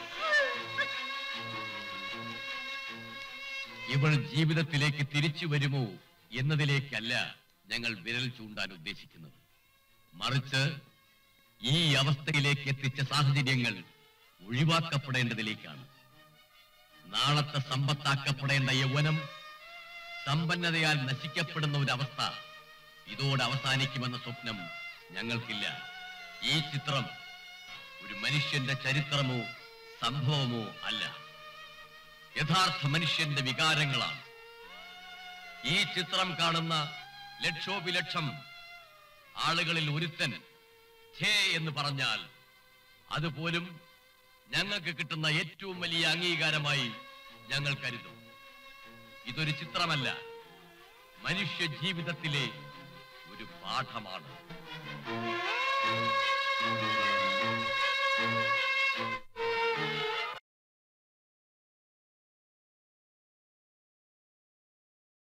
ഇവൾ ജീവിതത്തിലേക്ക് തിരിച്ചു വരുമോ എന്നതിലേക്കല്ല ഞങ്ങൾ വിരൽ ചൂണ്ടാൻ ഉദ്ദേശിക്കുന്നത് മറിച്ച് ഈ അവസ്ഥയിലേക്ക് എത്തിച്ച സാഹചര്യങ്ങൾ ഒഴിവാക്കപ്പെടേണ്ടതിലേക്കാണ് നാളത്തെ സമ്പത്താക്കപ്പെടേണ്ട യൗവനം സമ്പന്നതയാൽ നശിക്കപ്പെടുന്ന ഒരു അവസ്ഥ ഇതോടെ അവസാനിക്കുമെന്ന സ്വപ്നം ഞങ്ങൾക്കില്ല ഈ ചിത്രം ഒരു മനുഷ്യന്റെ ചരിത്രമോ സംഭവമോ അല്ല യഥാർത്ഥ മനുഷ്യന്റെ വികാരങ്ങളാണ് ഈ ചിത്രം കാണുന്ന ലക്ഷോപിലക്ഷം ആളുകളിൽ ഒരുത്തൻ ഛേ എന്ന് പറഞ്ഞാൽ അതുപോലും ഞങ്ങൾക്ക് കിട്ടുന്ന ഏറ്റവും വലിയ അംഗീകാരമായി ഞങ്ങൾ കരുതും ഇതൊരു ചിത്രമല്ല മനുഷ്യ ജീവിതത്തിലെ ഒരു പാഠമാണ്